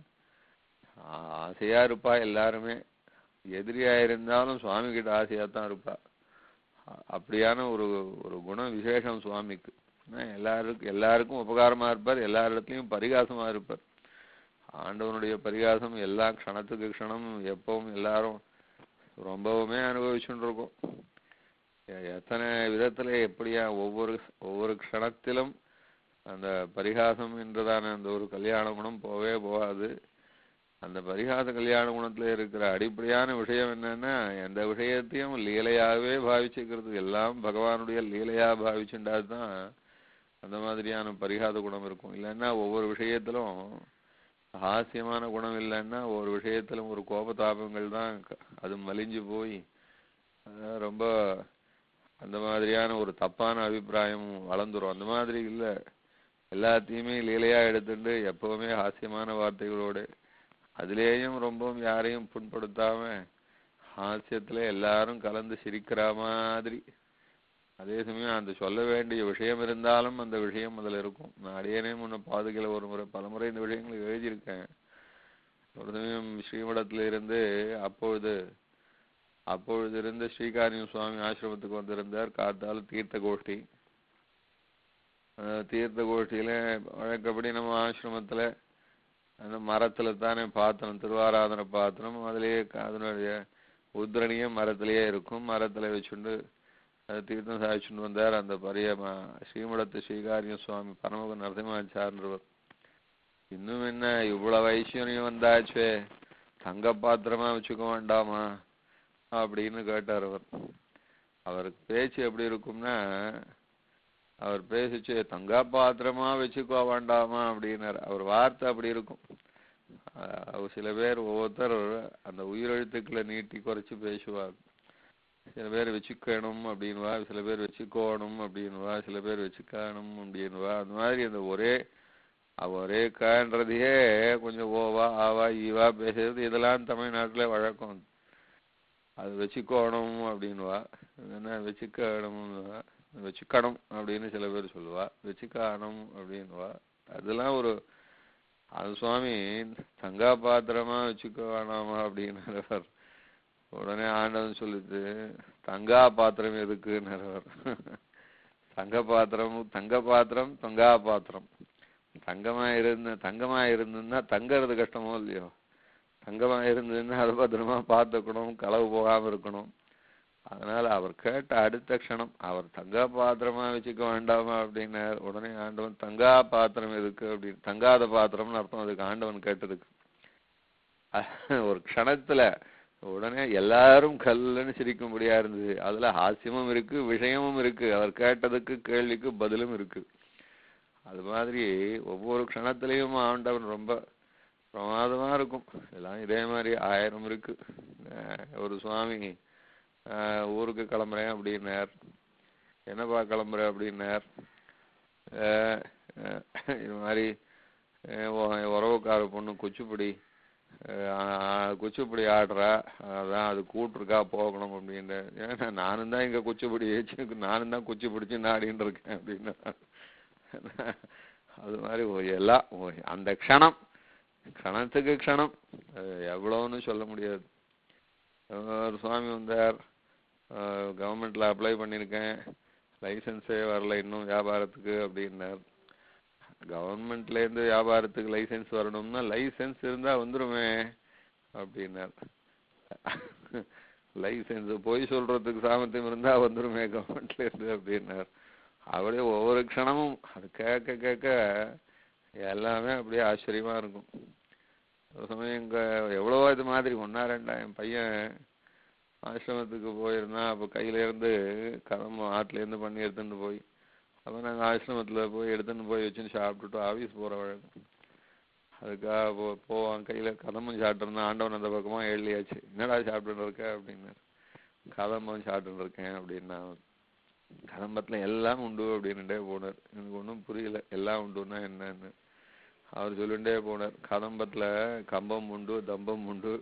ஆ- ஆசையா இருப்பா எல்லாருமே எதிரியா இருந்தாலும் சுவாமி கிட்ட ஆசையா தான் இருப்பா அ- அப்படியான ஒரு ஒரு குணம் விசேஷம் சுவாமிக்கு ஏன்னா எல்லாருக்கும் எல்லாருக்கும் உபகாரமா இருப்பார் எல்லா இடத்துலயும் பரிகாசமா இருப்பார் ஆண்டவனுடைய பரிகாசம் எல்லா க்ஷணத்துக்கு க்ஷணம் எப்பவும் எல்லாரும் ரொம்பவுமே அனுபவிச்சுட்டு இருக்கோம் எ- எத்தனை விதத்துல எப்படியா ஒவ்வொரு ஒவ்வொரு க்ஷணத்திலும் அந்த பரிகாசம் என்றதான அந்த ஒரு கல்யாண குணம் போவே போகாது அந்த பரிகாச கல்யாண குணத்துல இருக்கிற அடிப்படையான விஷயம் என்னன்னா எந்த விஷயத்தையும் லீலையாவே பாவிச்சுக்கிறது எல்லாம் பகவானுடைய லீலையா பாவிச்சுட்டா தான் அந்த மாதிரியான பரிகாத குணம் இருக்கும் இல்லைன்னா ஒவ்வொரு விஷயத்திலும் ஹாஸ்யமான குணம் இல்லைன்னா ஒவ்வொரு விஷயத்திலும் ஒரு கோபதாபங்கள் தான் க- அது மலிஞ்சு போய் அஹ் ரொம்ப அந்த மாதிரியான ஒரு தப்பான அபிப்பிராயம் வளர்ந்துரும் அந்த மாதிரி இல்ல எல்லாத்தையுமே லீலையா எடுத்துட்டு எப்பவுமே ஹாஸ்யமான வார்த்தைகளோடு அதுலேயும் ரொம்பவும் யாரையும் புண்படுத்தாம ஹாஸ்யத்துல எல்லாரும் கலந்து சிரிக்கிற மாதிரி அதே சமயம் அந்த சொல்ல வேண்டிய விஷயம் இருந்தாலும் அந்த விஷயம் அதுல இருக்கும் நான் அடியேனே முன்ன பாதுகையில ஒரு முறை பலமுறை இந்த விஷயங்களை எழுதியிருக்கேன் ஒரு சமயம் ஸ்ரீமடத்துல இருந்து அப்பொழுது அப்பொழுது இருந்த ஸ்ரீகாரியம் சுவாமி ஆசிரமத்துக்கு வந்திருந்தார் காத்தால தீர்த்த கோஷ்டி அந்த தீர்த்த கோஷ்டியில வழக்கப்படி நம்ம ஆசிரமத்துல அந்த மரத்துல தானே பாத்திரம் திருவாராதன பாத்திரம் அதுலயே க- அதனுடைய உத்ரணியும் மரத்திலேயே இருக்கும் மரத்துல வச்சுண்டு அது தீர்த்தம் சாய்ச்சுண்டு வந்தார் அந்த பரிய ம- ஸ்ரீமடத்து ஸ்ரீகாரியம் சுவாமி பரமகுரு நரசிம்மாச்சார்ன்றவர் இன்னும் என்ன இவ்வளவு ஐஸ்வர்யம் வந்தாச்சே தங்க பாத்திரமா வச்சுக்க வேண்டாமா அப்படின்னு கேட்டார் அவர் அவருக்கு பேச்சு எப்படி இருக்கும்னா அவர் பேசிச்சு தங்கா பாத்திரமா வச்சுக்கோ வேண்டாமா அப்படின்னாரு அவர் வார்த்தை அப்படி இருக்கும் அஹ் அவர் சில பேர் ஒவ்வொருத்தர் அந்த உயிரெழுத்துக்களை நீட்டி குறைச்சு பேசுவாங்க சில பேர் வச்சுக்கணும் அப்படின்வா சில பேர் வச்சுக்கோணும் அப்படின்வா சில பேர் வச்சுக்கணும் அப்படின்வா அந்த மாதிரி அந்த ஒரே அவ ஒரே கான்றதையே கொஞ்சம் ஓவா ஆவா ஈவா பேசுறது இதெல்லாம் தமிழ்நாட்டுல வழக்கம் அது வச்சுக்கோணும் அப்படின்வா என்ன வச்சுக்கணும்னுவா வச்சுக்கணும் அப்படின்னு சில பேர் சொல்லுவா வச்சுக்கணும் அப்படின்வா அதெல்லாம் ஒரு அது சுவாமி தங்கா பாத்திரமா வச்சுக்க வேணாமா அப்படின்னார் உடனே ஆண்டவன் சொல்லுது தங்கா பாத்திரம் எதுக்குன்னார் தங்க பாத்திரம் தங்க பாத்திரம் தங்கா பாத்திரம் தங்கமா இருந்து தங்கமா இருந்ததுன்னா தங்கறது கஷ்டமோ இல்லையோ தங்கமா இருந்ததுன்னா அதை பத்திரமா பார்த்துக்கணும் களவு போகாம இருக்கணும் அதனால அவர் கேட்ட அடுத்த க்ஷணம் அவர் தங்கா பாத்திரமா வச்சுக்க வேண்டாமா அப்படின்னார் உடனே ஆண்டவன் தங்கா பாத்திரம் எதுக்கு அப்படின்னு தங்காத பாத்திரம்னு அர்த்தம் அதுக்கு ஆண்டவன் கேட்டதுக்கு அஹ் ஒரு க்ஷணத்துல உடனே எல்லாரும் கல்லுன்னு சிரிக்கும்படியா இருந்தது அதுல ஹாஸ்யமும் இருக்கு விஷயமும் இருக்கு அவர் கேட்டதுக்கு கேள்விக்கு பதிலும் இருக்கு அது மாதிரி ஒவ்வொரு க்ஷணத்திலையும் ஆண்டவன் ரொம்ப பிரமாதமா இருக்கும் எல்லாம் இதே மாதிரி ஆயிரம் இருக்கு அஹ் ஒரு சுவாமி அஹ் ஊருக்கு கிளம்புறேன் அப்படின்னார் என்னப்பா கிளம்புற அப்படின்னார் அஹ் அஹ் இது மாதிரி அஹ் உ- உறவுக்கார பொண்ணு குச்சிப்புடி அஹ் குச்சிப்புடி ஆடுறா அதான் அது கூட்டிருக்கா போகணும் அப்படின்னு ஏன்னா நானும் தான் இங்க குச்சிப்புடி வச்சு நானும் தான் குச்சி பிடிச்சு நாடின்னு இருக்கேன் அப்படின்னு அது மாதிரி ஒ- எல்லாம் ஒ- அந்த க்ஷணம் க்ஷணத்துக்கு க்ஷணம் அது எவ்வளோன்னு சொல்ல முடியாது அஹ் ஒரு சுவாமி வந்தார் கவர்மெண்ட்ல அப்ளை பண்ணியிருக்கேன் லைசன்ஸே வரல இன்னும் வியாபாரத்துக்கு அப்படின்னார் கவர்மெண்ட்ல இருந்து வியாபாரத்துக்கு லைசென்ஸ் வரணும்னா லைசென்ஸ் இருந்தா வந்துருமே அப்படின்னார் லைசென்ஸ் பொய் சொல்றதுக்கு சாமர்த்தியம் இருந்தா வந்துருமே கவர்மெண்ட்ல இருந்து அப்படின்னார் அப்படியே ஒவ்வொரு க்ஷணமும் அது கேட்க கேட்க எல்லாமே அப்படியே ஆச்சரியமா இருக்கும் ஒரு சமயம் இங்க எவ்வளவோ இது மாதிரி ஒன்னா ரெண்டா என் பையன் ஆசிரமத்துக்கு போயிருந்தான் அப்போ கையில இருந்து கதம்பம் ஆத்துல இருந்து பண்ணி எடுத்துட்டு போய் அப்போ நாங்கள் ஆசிரமத்துல போய் எடுத்துன்னு போய் வச்சுன்னு சாப்பிட்டுட்டு ஆஃபீஸ் போற வழக்கம் அதுக்காக போ போவான் கையில கதம்பம் சாப்பிட்டுருந்தான் ஆண்டவன் அந்த பக்கமா எழுதியாச்சு என்னடா சாப்பிட்டுட்டு இருக்க அப்படின்னாரு கதம்பம் சாப்பிட்டுட்டு இருக்கேன் அப்படின்னா கதம்பத்துல எல்லாம் உண்டு அப்படின்னுட்டே போனார் எனக்கு ஒன்றும் புரியல எல்லாம் உண்டுன்னா என்னன்னு அவர் சொல்லிட்டே போனார் கதம்பத்துல கம்பம் உண்டு தம்பம் உண்டு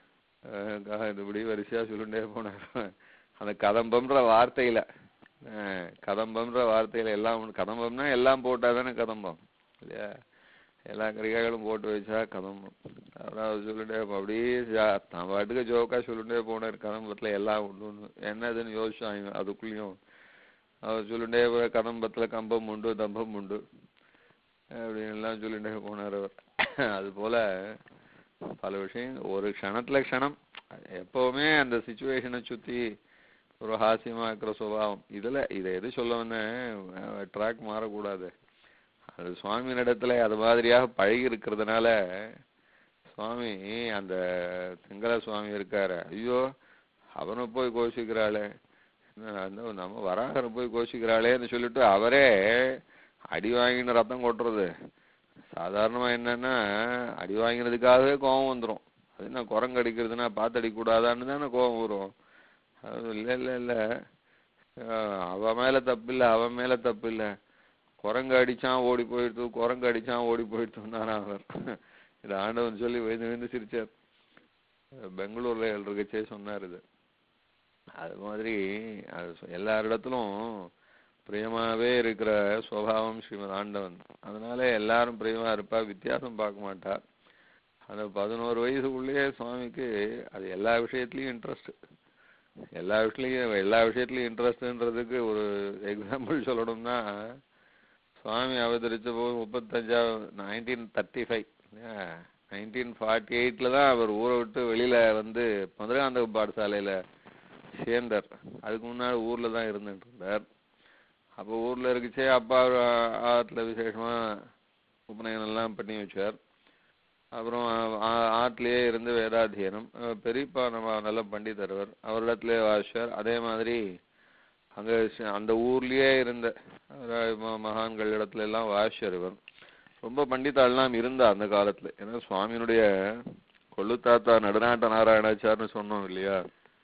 அஹ் க- இப்படி வரிசையா சொல்லிட்டே போனார் அந்த கதம்பம்ன்ற வார்த்தையில அஹ் கதம்பம்ன்ற வார்த்தையில எல்லாம் உண்டு. கதம்பம்னா எல்லாம் போட்டா தானே கதம்பம் இல்லையா எல்லா கறிகாய்களும் போட்டு வச்சா கதம்பம் அப்புறம் அவர் சொல்லிட்டே போ- அப்படியே ஜா- தான் பாட்டுக்கு ஜோக்கா சொல்லிட்டே போனார் கதம்பத்துல எல்லாம் உண்டு என்னதுன்னு யோசிச்சான் இவன் அதுக்குள்ளேயும் அவர் சொல்லிட்டே போய் கதம்பத்துல கம்பம் உண்டு தம்பம் உண்டு அப்படின்னு எல்லாம் சொல்லிட்டே போனார் அவர் அது போல பல விஷயம் ஒரு க்ஷணத்துல க்ஷணம் எப்பவுமே அந்த சுச்சுவேஷனை சுத்தி ஒரு ஹாஸ்யமா இருக்கிற சுபாவம் இதுல இதை எது சொல்ல வந்தேன் ட்ராக் மாறக்கூடாது அது சுவாமி இடத்துல அது மாதிரியாக பழகி இருக்கிறதுனால சுவாமி அந்த சிங்கள சுவாமி இருக்காரு ஐயோ அவனை போய் கோஷிக்கிறாளே என்ன அந்த நம்ம வராகரை போய் கோஷிக்கிறாளேன்னு சொல்லிட்டு அவரே அடி வாங்கின ரத்தம் கொட்டுறது சாதாரணமா என்னன்னா அடி வாங்கினதுக்காகவே கோபம் வந்துரும் அது என்ன குரங்கு அடிக்கிறதுனா பார்த்து அடிக்கக்கூடாதான்னு தானே கோபம் வரும் அது இல்ல இல்ல இல்ல அஹ் அவன் மேல தப்பு இல்ல அவன் மேல தப்பு இல்ல குரங்கு அடிச்சான் ஓடி போயிடுத்து குரங்கு அடிச்சான் ஓடி போயிடுத்துனாரா அவர் இது ஆண்டவன் சொல்லி விழுந்து விழுந்து சிரிச்சார் பெங்களூர்ல இருக்கச்சே சொன்னார் இது அது மாதிரி அது சொ- எல்லாரிடத்திலும் பிரியமாவே இருக்கிற சுவாவம் ஸ்ரீமத் ஆண்டவன் அதனால எல்லாரும் பிரியமா இருப்பா வித்தியாசம் பார்க்க மாட்டா அந்த பதினோரு வயசுக்குள்ளேயே சுவாமிக்கு அது எல்லா விஷயத்துலயும் இன்ட்ரெஸ்ட் எல்லா விஷயத்துலயும் எல்லா விஷயத்துலயும் இன்ட்ரெஸ்ட்ன்றதுக்கு ஒரு எக்ஸாம்பிள் சொல்லணும்னா சுவாமி அவதரிச்ச போது முப்பத்தஞ்சா nineteen thirty five nineteen forty எயிட்ல தான் அவர் ஊரை விட்டு வெளியில வந்து மதுராந்தக பாடசாலையில சேர்ந்தார் அதுக்கு முன்னாடி ஊர்ல தான் இருந்துட்டு இருந்தார் அப்போ ஊர்ல இருக்குச்சே அப்பா ஒரு ஆத்துல விசேஷமா உபநயனம் எல்லாம் பண்ணி வச்சார் அப்புறம் ஆ- ஆ- ஆத்துலயே இருந்து வேதாத்தியனம் அஹ் பெரியப்பா நம்ம நல்ல பண்டிதர் அவர் அவரிடத்திலே வாசிச்சார் அதே மாதிரி அங்க சி- அந்த ஊர்லயே இருந்த அஹ் ம- மகான்கள் இடத்துல எல்லாம் வாசிச்சார் இவர் ரொம்ப பண்டிதாள்லாம் இருந்தா அந்த காலத்துல ஏன்னா சுவாமியினுடைய கொள்ளு தாத்தா நடுநாட்ட நாராயணாச்சார்னு சொன்னோம் இல்லையா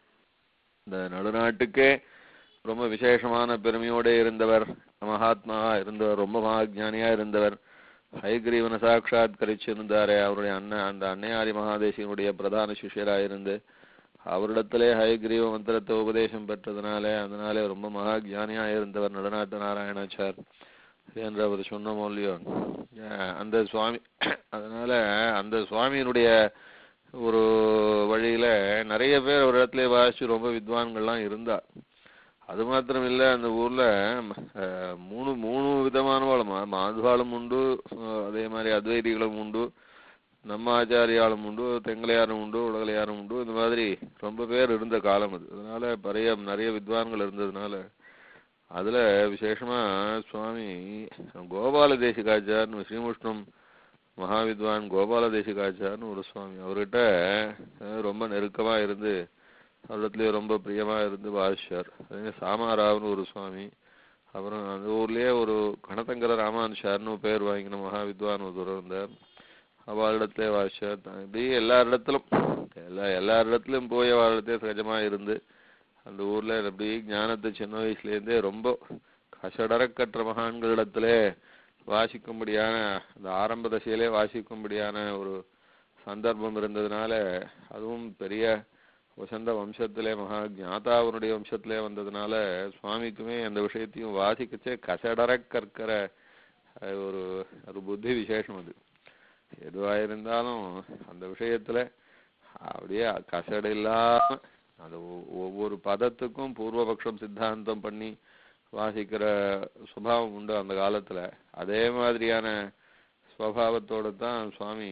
இந்த நடுநாட்டுக்கே ரொம்ப விசேஷமான பெருமையோட இருந்தவர் மகாத்மா இருந்தவர் ரொம்ப மகாஜானியா இருந்தவர் ஹைகிரீவனை சாட்சாத்கரிச்சிருந்தாரே அவருடைய அண்ணன் அந்த அன்னையாரி மகாதேசியனுடைய பிரதான சிஷ்யரா இருந்து அவரிடத்திலே ஹயக்ரீவ மந்திரத்தை உபதேசம் பெற்றதுனாலே அதனாலே ரொம்ப மகாஜானியா இருந்தவர் நடுநாட்டு நாராயணாச்சார் என்று அவர் சொன்னோமோ இல்லையோ அஹ் அந்த சுவாமி அதனால அந்த சுவாமியினுடைய ஒரு வழியில நிறைய பேர் ஒரு இடத்துல வாசிச்சு ரொம்ப வித்வான்கள்லாம் இருந்தா அது மாத்திரம் இல்ல அந்த ஊர்ல அஹ், மூணு மூணு விதமானவாளும் மா- மாதுவாளும் உண்டு அஹ், அதே மாதிரி அத்வைதிகளும் உண்டு நம்ம ஆச்சாரியாலும் உண்டு தெங்கலையாரும் உண்டு உலகலையாரும் உண்டு இந்த மாதிரி ரொம்ப பேர் இருந்த காலம் அது அதனால நிறைய நிறைய வித்வான்கள் இருந்ததுனால அதுல விசேஷமா சுவாமி கோபால தேசிகாச்சார்னு ஸ்ரீமுஷ்ணம் மகாவித்வான் கோபால தேசிகாச்சார்னு ஒரு சுவாமி அவர்கிட்ட அஹ், ரொம்ப நெருக்கமா இருந்து அவரிடத்துல ரொம்ப பிரியமா இருந்து வாசிச்சார் அதே சாமாராவ்னு ஒரு சுவாமி அப்புறம் அந்த ஊர்லயே ஒரு கணத்தங்கர ராமானுஷார்னு பேர் வாங்கின மகாவித்வான் ஒருத்தர் இருந்தார் அவளிடத்திலே வாசிச்சார் த- இப்படி எல்லா இடத்திலும் எல்லா எல்லா இடத்துலயும் போய் அவளிடத்தே சகஜமா இருந்து அந்த ஊர்ல அப்படி ஞானத்தை சின்ன வயசுல இருந்தே ரொம்ப கசடரக்கற்ற மகான்களிடத்திலே வாசிக்கும்படியான அந்த ஆரம்ப தசையிலே வாசிக்கும்படியான ஒரு சந்தர்ப்பம் இருந்ததுனால அதுவும் பெரிய வசந்த வம்சத்திலே மகா ஞாதாவனுடைய வம்சத்திலே வந்ததுனால சுவாமிக்குமே அந்த விஷயத்தையும் வாசிக்கச்சே கசடர கற்கிற அஹ், ஒரு ஒரு புத்தி விசேஷம் அது எதுவா இருந்தாலும் அந்த விஷயத்துல அப்படியே கசடு இல்லாம அந்த ஒ- ஒவ்வொரு பதத்துக்கும் பூர்வபக்ஷம் சித்தாந்தம் பண்ணி வாசிக்கிற சுபாவம் உண்டு அந்த காலத்துல அதே மாதிரியான ஸ்வபாவத்தோட தான் சுவாமி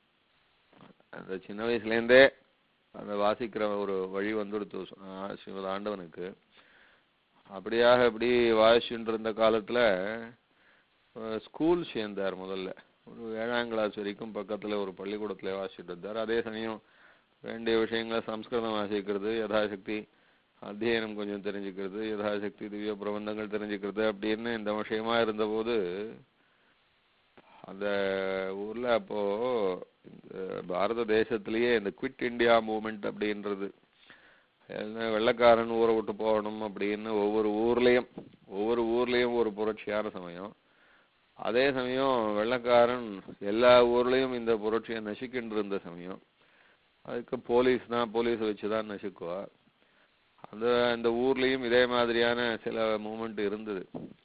அந்த சின்ன வயசுல இருந்தே அந்த வாசிக்கிற ஒரு வழி வந்துடுத்து ஆ, ஸ்ரீமத் ஆண்டவனுக்கு அப்படியாக இப்படி வாசிச்சுட்டு இருந்த காலத்துல அஹ், ஸ்கூல் சேர்ந்தார் முதல்ல ஒரு ஏழாம் கிளாஸ் வரைக்கும் பக்கத்துல ஒரு பள்ளிக்கூடத்துல வாசிச்சுட்டு இருந்தார் அதே சமயம் வேண்டிய விஷயங்களை சம்ஸ்கிருதம் வாசிக்கிறது யதாசக்தி அத்தியனம் கொஞ்சம் தெரிஞ்சுக்கிறது யதாசக்தி திவ்ய பிரபந்தங்கள் தெரிஞ்சுக்கிறது அப்படின்னு இந்த விஷயமா இருந்தபோது அந்த ஊர்ல அப்போ இந்த பாரத தேசத்திலேயே இந்த குவிட் இந்தியா மூவ்மெண்ட் அப்படின்றது என்ன வெள்ளைக்காரன் ஊரை விட்டு போகணும் அப்படின்னு ஒவ்வொரு ஊர்லயும் ஒவ்வொரு ஊர்லயும் ஒரு புரட்சியான சமயம் அதே சமயம் வெள்ளைக்காரன் எல்லா ஊர்லயும் இந்த புரட்சியை நசுக்கின்ற இருந்த சமயம் அதுக்கு போலீஸ் தான் போலீஸ் வச்சு தான் நசுக்குவா அந்த அந்த ஊர்லயும் இதே மாதிரியான சில மூமெண்ட் இருந்தது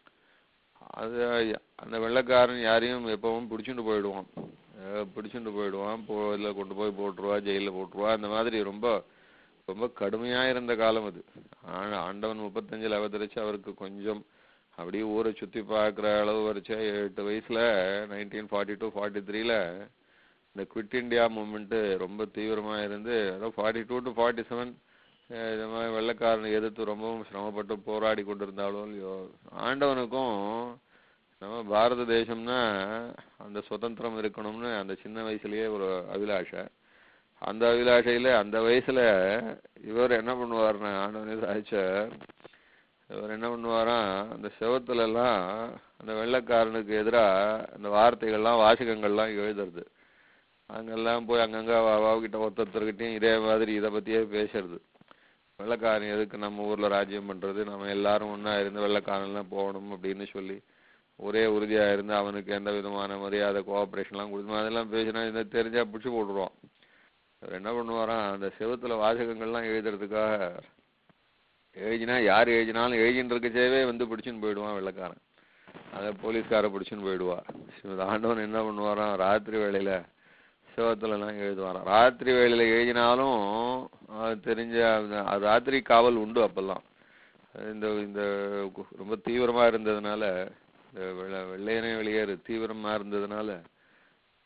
அது அந்த வெள்ளைக்காரன் யாரையும் எப்பவும் பிடிச்சிட்டு போயிடுவான் அஹ் பிடிச்சிட்டு போயிடுவான் போ இல்லை கொண்டு போய் போட்டுருவா ஜெயிலில் போட்டுருவா அந்த மாதிரி ரொம்ப ரொம்ப கடுமையா இருந்த காலம் அது ஆ- ஆண்டவன் முப்பத்தஞ்சுல அவதரிச்சு அவருக்கு கொஞ்சம் அப்படியே ஊரை சுத்தி பார்க்குற அளவு வரைச்சே எட்டு வயசுல நைன்டீன் ஃபார்ட்டி டூ ஃபார்ட்டி த்ரீல இந்த குவிட் இந்தியா மூமெண்ட் ரொம்ப தீவிரமா இருந்து அதாவது forty two to forty seven இது மாதிரி வெள்ளைக்காரனை எதிர்த்து ரொம்பவும் சிரமப்பட்டு போராடி கொண்டிருந்தாலும் இல்லையோ ஆண்டவனுக்கும் நம்ம பாரத தேசம்னா அந்த சுதந்திரம் இருக்கணும்னு அந்த சின்ன வயசுலயே ஒரு அபிலாஷை அந்த அபிலாஷையில அந்த வயசுல இவர் என்ன பண்ணுவாருன்னா ஆண்டவனே சாதிச்சார் இவர் என்ன பண்ணுவாராம் அந்த செவத்துல எல்லாம் அந்த வெள்ளைக்காரனுக்கு எதிரா அந்த வார்த்தைகள்லாம் வாசகங்கள்லாம் எழுதுறது அங்கெல்லாம் போய் அங்கங்க அவகிட்ட ஒருத்தருக்கிட்டையும் இதே மாதிரி இதை பத்தியே பேசுறது வெள்ளைக்காரன் எதுக்கு நம்ம ஊர்ல ராஜ்யம் பண்றது நம்ம எல்லாரும் ஒண்ணா இருந்து வெள்ளைக்காரன்லாம் போகணும் அப்படின்னு சொல்லி ஒரே உறுதியா இருந்து அவனுக்கு எந்த விதமான மரியாதை கோஆபரேஷன்லாம் கொடுக்கணும் அதெல்லாம் பேசினா இதை தெரிஞ்சா பிடிச்சி போட்டுருவான் அவர் என்ன பண்ணுவாராம் அந்த செவுத்துல வாசகங்கள்லாம் எழுதுறதுக்காக எழுதினா யார் எழுதினாலும் எழுதின்னு இருக்கச்சேவே வந்து பிடிச்சின்னு போயிடுவான் வெள்ளைக்காரன் அதை போலீஸ்கார பிடிச்சின்னு போயிடுவா ஸ்ரீமத் ஆண்டவன் என்ன பண்ணுவாராம் ராத்திரி வேளையில சிவத்துல எல்லாம் எழுதுவாராம் ராத்திரி வேளையில எழுதினாலும் அது தெரிஞ்ச அந்த- அது ராத்திரி காவல் உண்டு அப்பெல்லாம் இந்த இந்த கு- ரொம்ப தீவிரமா இருந்ததுனால இந்த வெள்ள வெள்ளையனே வெளியேறு தீவிரமா இருந்ததுனால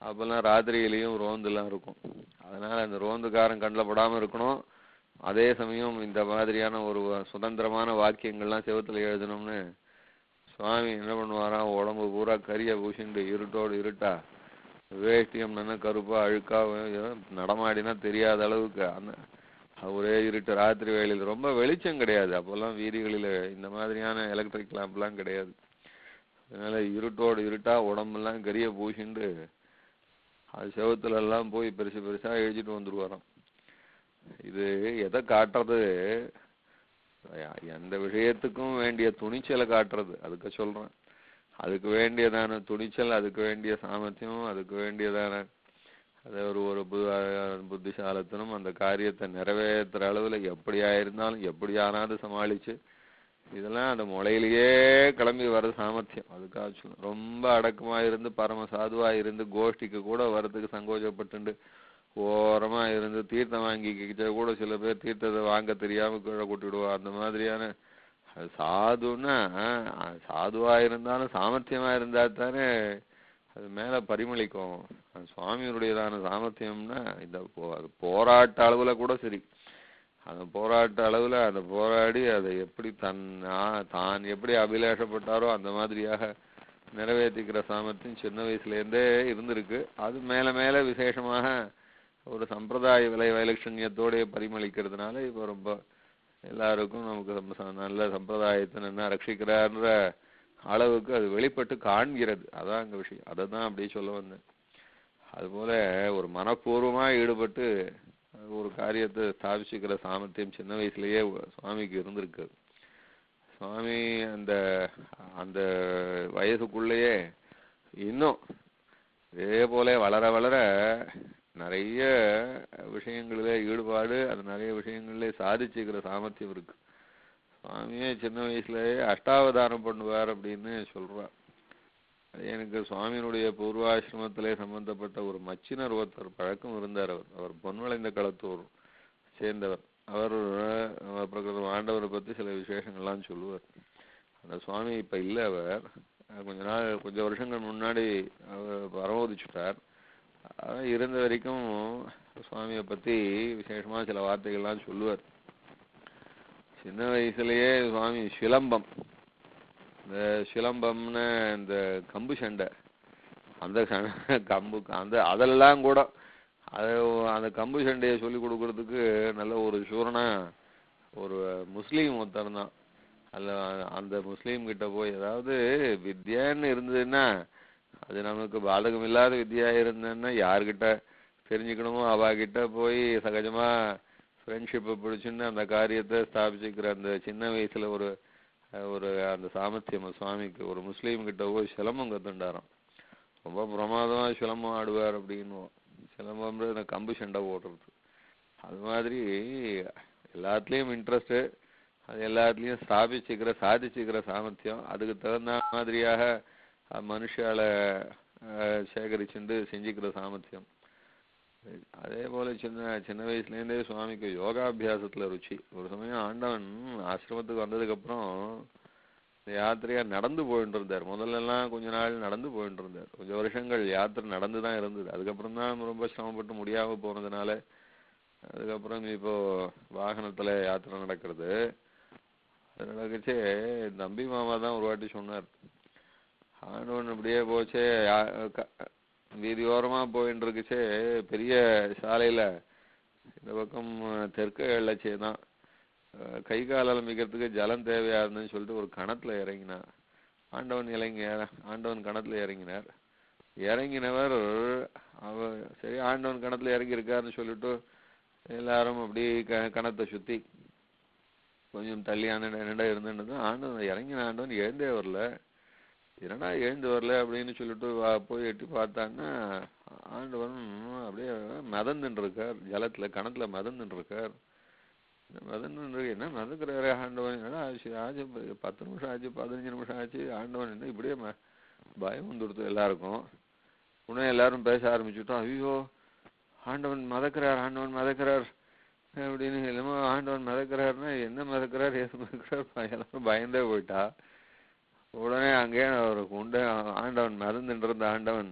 அப்பெல்லாம் ராத்திரியிலையும் ரோந்தெல்லாம் இருக்கும் அதனால அந்த ரோந்துக்காரன் கண்ணில் படாம இருக்கணும் அதே சமயம் இந்த மாதிரியான ஒரு வ- சுதந்திரமான வாக்கியங்கள்லாம் செவுத்துல எழுதணும்னு சுவாமி என்ன பண்ணுவாராம் உடம்பு பூரா கரிய பூசிண்டு இருட்டோடு இருட்டா வேஷ்டியம் என்ன கருப்பா அழுக்கா வே- நடமாடினா தெரியாத அளவுக்கு அந்த ஒரே இருட்டு ராத்திரி வேளையில் ரொம்ப வெளிச்சம் கிடையாது அப்போல்லாம் வீதிகளில் இந்த மாதிரியான எலக்ட்ரிக் லேம்ப்லாம் கிடையாது அதனால இருட்டோடு இருட்டா உடம்பெல்லாம் கரிய பூசிண்டு அது செவுத்துல எல்லாம் போய் பெருசு பெருசா எழுதிட்டு வந்துருவாராம் இது எதை காட்டுறது யா- எந்த விஷயத்துக்கும் வேண்டிய துணிச்சலை காட்டுறது அதுக்கு சொல்றேன் அதுக்கு வேண்டியதான துணிச்சல் அதுக்கு வேண்டிய சாமர்த்தியம் அதுக்கு வேண்டியதான அது ஒரு ஒரு பு- அஹ் புத்திசாலித்தனம் அந்த காரியத்தை நிறைவேற்றுற அளவுல எப்படியா இருந்தாலும் எப்படியானாவது சமாளிச்சு இதெல்லாம் அந்த முளையிலேயே கிளம்பி வர சாமர்த்தியம் அதுக்காக சொல்லுவேன் ரொம்ப அடக்கமா இருந்து பரம சாதுவா இருந்து கோஷ்டிக்கு கூட வர்றதுக்கு சங்கோச்சப்பட்டுண்டு ஓரமா இருந்து தீர்த்தம் வாங்கிக்கிட்ட கூட சில பேர் தீர்த்தத்தை வாங்க தெரியாம கீழே கொட்டிடுவா அந்த மாதிரியான அது சாதுன்னா அஹ், சாதுவா இருந்தாலும் சாமர்த்தியமா இருந்தா தானே அது மேல பரிமளிக்கும் அது சுவாமியினுடையதான சாமர்த்தியம்னா இந்த போ- அது போராட்ட அளவுல கூட சரி அந்த போராட்ட அளவுல அந்த போராடி அதை எப்படி தன் ஆ- தான் எப்படி அபிலாஷப்பட்டாரோ அந்த மாதிரியாக நிறைவேற்றிக்கிற சாமர்த்தியம் சின்ன வயசுல இருந்தே இருந்திருக்கு அது மேல மேல விசேஷமாக ஒரு சம்பிரதாய விலை வைலட்சண்யத்தோட பரிமளிக்கிறதுனால இப்போ ரொம்ப எல்லாருக்கும் நமக்கு ரொம்ப ச- நல்ல சம்பிரதாயத்தை என்ன ரட்சிக்கிறார்ன்ற அளவுக்கு அது வெளிப்பட்டு காண்கிறது அதான் அங்க விஷயம் அதை தான் அப்படியே சொல்ல வந்தேன் அதுபோல ஒரு மனப்பூர்வமா ஈடுபட்டு ஒரு காரியத்தை ஸ்தாபிச்சுக்கிற சாமர்த்தியம் சின்ன வயசுலயே சுவாமிக்கு இருந்திருக்கு சுவாமி அந்த அந்த வயசுக்குள்ளேயே இன்னும் இதே போல வளர வளர நிறைய விஷயங்களிலே ஈடுபாடு அது நிறைய விஷயங்களிலே சாதிச்சுக்கிற சாமர்த்தியம் இருக்கு சுவாமியே சின்ன வயசுலயே அஷ்டாவதாரம் பண்ணுவார் அப்படின்னு சொல்றா அது எனக்கு சுவாமியினுடைய பூர்வாசிரமத்திலே சம்பந்தப்பட்ட ஒரு மச்சினர் ஒருத்தர் பழக்கம் இருந்தார் அவர் அவர் பொன்வளைந்த களத்தூர் சேர்ந்தவர் அவர் அவர் பிரகிருதம் ஆண்டவரை பத்தி சில விசேஷங்கள்லாம் சொல்லுவார் அந்த சுவாமி இப்ப இல்ல அவர் அஹ் கொஞ்ச நாள் கொஞ்சம் வருஷங்கள் முன்னாடி அவர் பரமோதிச்சுட்டார் அதான் இருந்த வரைக்கும் சுவாமியை பத்தி விசேஷமா சில வார்த்தைகள்லாம் சொல்லுவார் சின்ன வயசுலயே சுவாமி சிலம்பம் இந்த சிலம்பம்னு இந்த கம்பு சண்டை அந்த ச- கம்பு அந்த அதெல்லாம் கூட அது அந்த கம்பு சண்டையை சொல்லி கொடுக்கறதுக்கு நல்ல ஒரு சூரனா ஒரு முஸ்லீம் ஒருத்தர் தான் அதுல அந்த முஸ்லீம் கிட்ட போய் அதாவது வித்யான்னு இருந்ததுன்னா அது நமக்கு பாதகம் இல்லாத வித்யா இருந்ததுன்னா யார்கிட்ட தெரிஞ்சுக்கணுமோ அவகிட்ட போய் சகஜமா ஃப்ரெண்ட்ஷிப்பை பிடிச்சுன்னு அந்த காரியத்தை ஸ்தாபிச்சுக்கிற அந்த சின்ன வயசுல ஒரு அஹ், ஒரு அந்த சாமர்த்தியம் சுவாமிக்கு ஒரு முஸ்லீம் கிட்ட போய் சிலம்பம் கத்துண்டாராம் ரொம்ப பிரமாதமா சிலம்பம் ஆடுவார் அப்படின்னுவோம் சிலம்பம்ன்றது இந்த கம்பு சண்டை போடுறது அது மாதிரி எல்லாத்துலேயும் இன்ட்ரெஸ்ட்டு அது எல்லாத்துலேயும் ஸ்தாபிச்சுக்கிற சாதிச்சுக்கிற சாமர்த்தியம் அதுக்கு தகுந்த மாதிரியாக அஹ், மனுஷால அஹ், சேகரிச்சுண்டு செஞ்சுக்கிற சாமர்த்தியம் அதே போல சின்ன சின்ன வயசுலேருந்தே சுவாமிக்கு யோகாபியாசத்துல ருச்சி ஒரு சமயம் ஆண்டவன் ஆசிரமத்துக்கு வந்ததுக்கு அப்புறம் இந்த யாத்திரையா நடந்து போயிட்டு இருந்தார் முதல்ல எல்லாம் கொஞ்ச நாள் நடந்து போயிட்டு இருந்தார் கொஞ்சம் வருஷங்கள் யாத்திரை நடந்து தான் இருந்தது அதுக்கப்புறம் தான் ரொம்ப சிரமப்பட்டு முடியாம போனதுனால அதுக்கப்புறம் இப்போ வாகனத்துல யாத்திரை நடக்கிறது அது நடக்கச்சே தம்பி மாமா தான் ஒரு வாட்டி சொன்னார் ஆண்டவன் இப்படியே போச்சே யா- க- வீதியோரமா போயின்னு இருக்குச்சே பெரிய சாலையில இந்த பக்கம் தெற்கு எள்ளச்சே தான் அஹ் கை கால் அலம்பிக்கிறதுக்கு ஜலம் தேவையா இருந்துன்னு சொல்லிட்டு ஒரு கணத்துல இறங்கினார் ஆண்டவன் இறங்கி ஆண்டவன் கணத்துல இறங்கினார் இறங்கினவர் அவர் சரி ஆண்டவன் கணத்துல இறங்கி இருக்காருன்னு சொல்லிட்டு எல்லாரும் அப்படி க கணத்தை சுத்தி கொஞ்சம் தள்ளி அண்ணன் என்னடா இருந்துன்னு ஆண்டவன் இறங்கின ஆண்டவன் எழுந்தே வரல என்னடா எழுந்து வரல அப்படின்னு சொல்லிட்டு வா- போய் எட்டி பார்த்தான்னா ஆண்டவன் அப்படியே மிதந்துட்டு இருக்கார் ஜலத்துல கணத்துல மிதந்துட்டு இருக்கார் மிதந்துட்டு இருக்கு என்ன மிதக்கிறாரு ஆண்டவன் என்னடா ஆச்சு ஆச்சு ப- பத்து நிமிஷம் ஆச்சு பதினஞ்சு நிமிஷம் ஆச்சு ஆண்டவன் என்ன இப்படியே ம- பயம் வந்துடுத்து எல்லாருக்கும் உடனே எல்லாரும் பேச ஆரம்பிச்சுட்டோம் ஐயோ ஆண்டவன் மதக்கிறார் ஆண்டவன் மதக்கிறார் அப்படின்னு என்னமோ ஆண்டவன் மிதக்கிறாருன்னா என்ன மிதக்கிறார் ஏது மிதக்கிறார் ப- எல்லாரும் பயந்தே போயிட்டா உடனே அங்கேயே ஒரு உண்டு ஆண்டவன் மிதந்துட்டு இருந்த ஆண்டவன்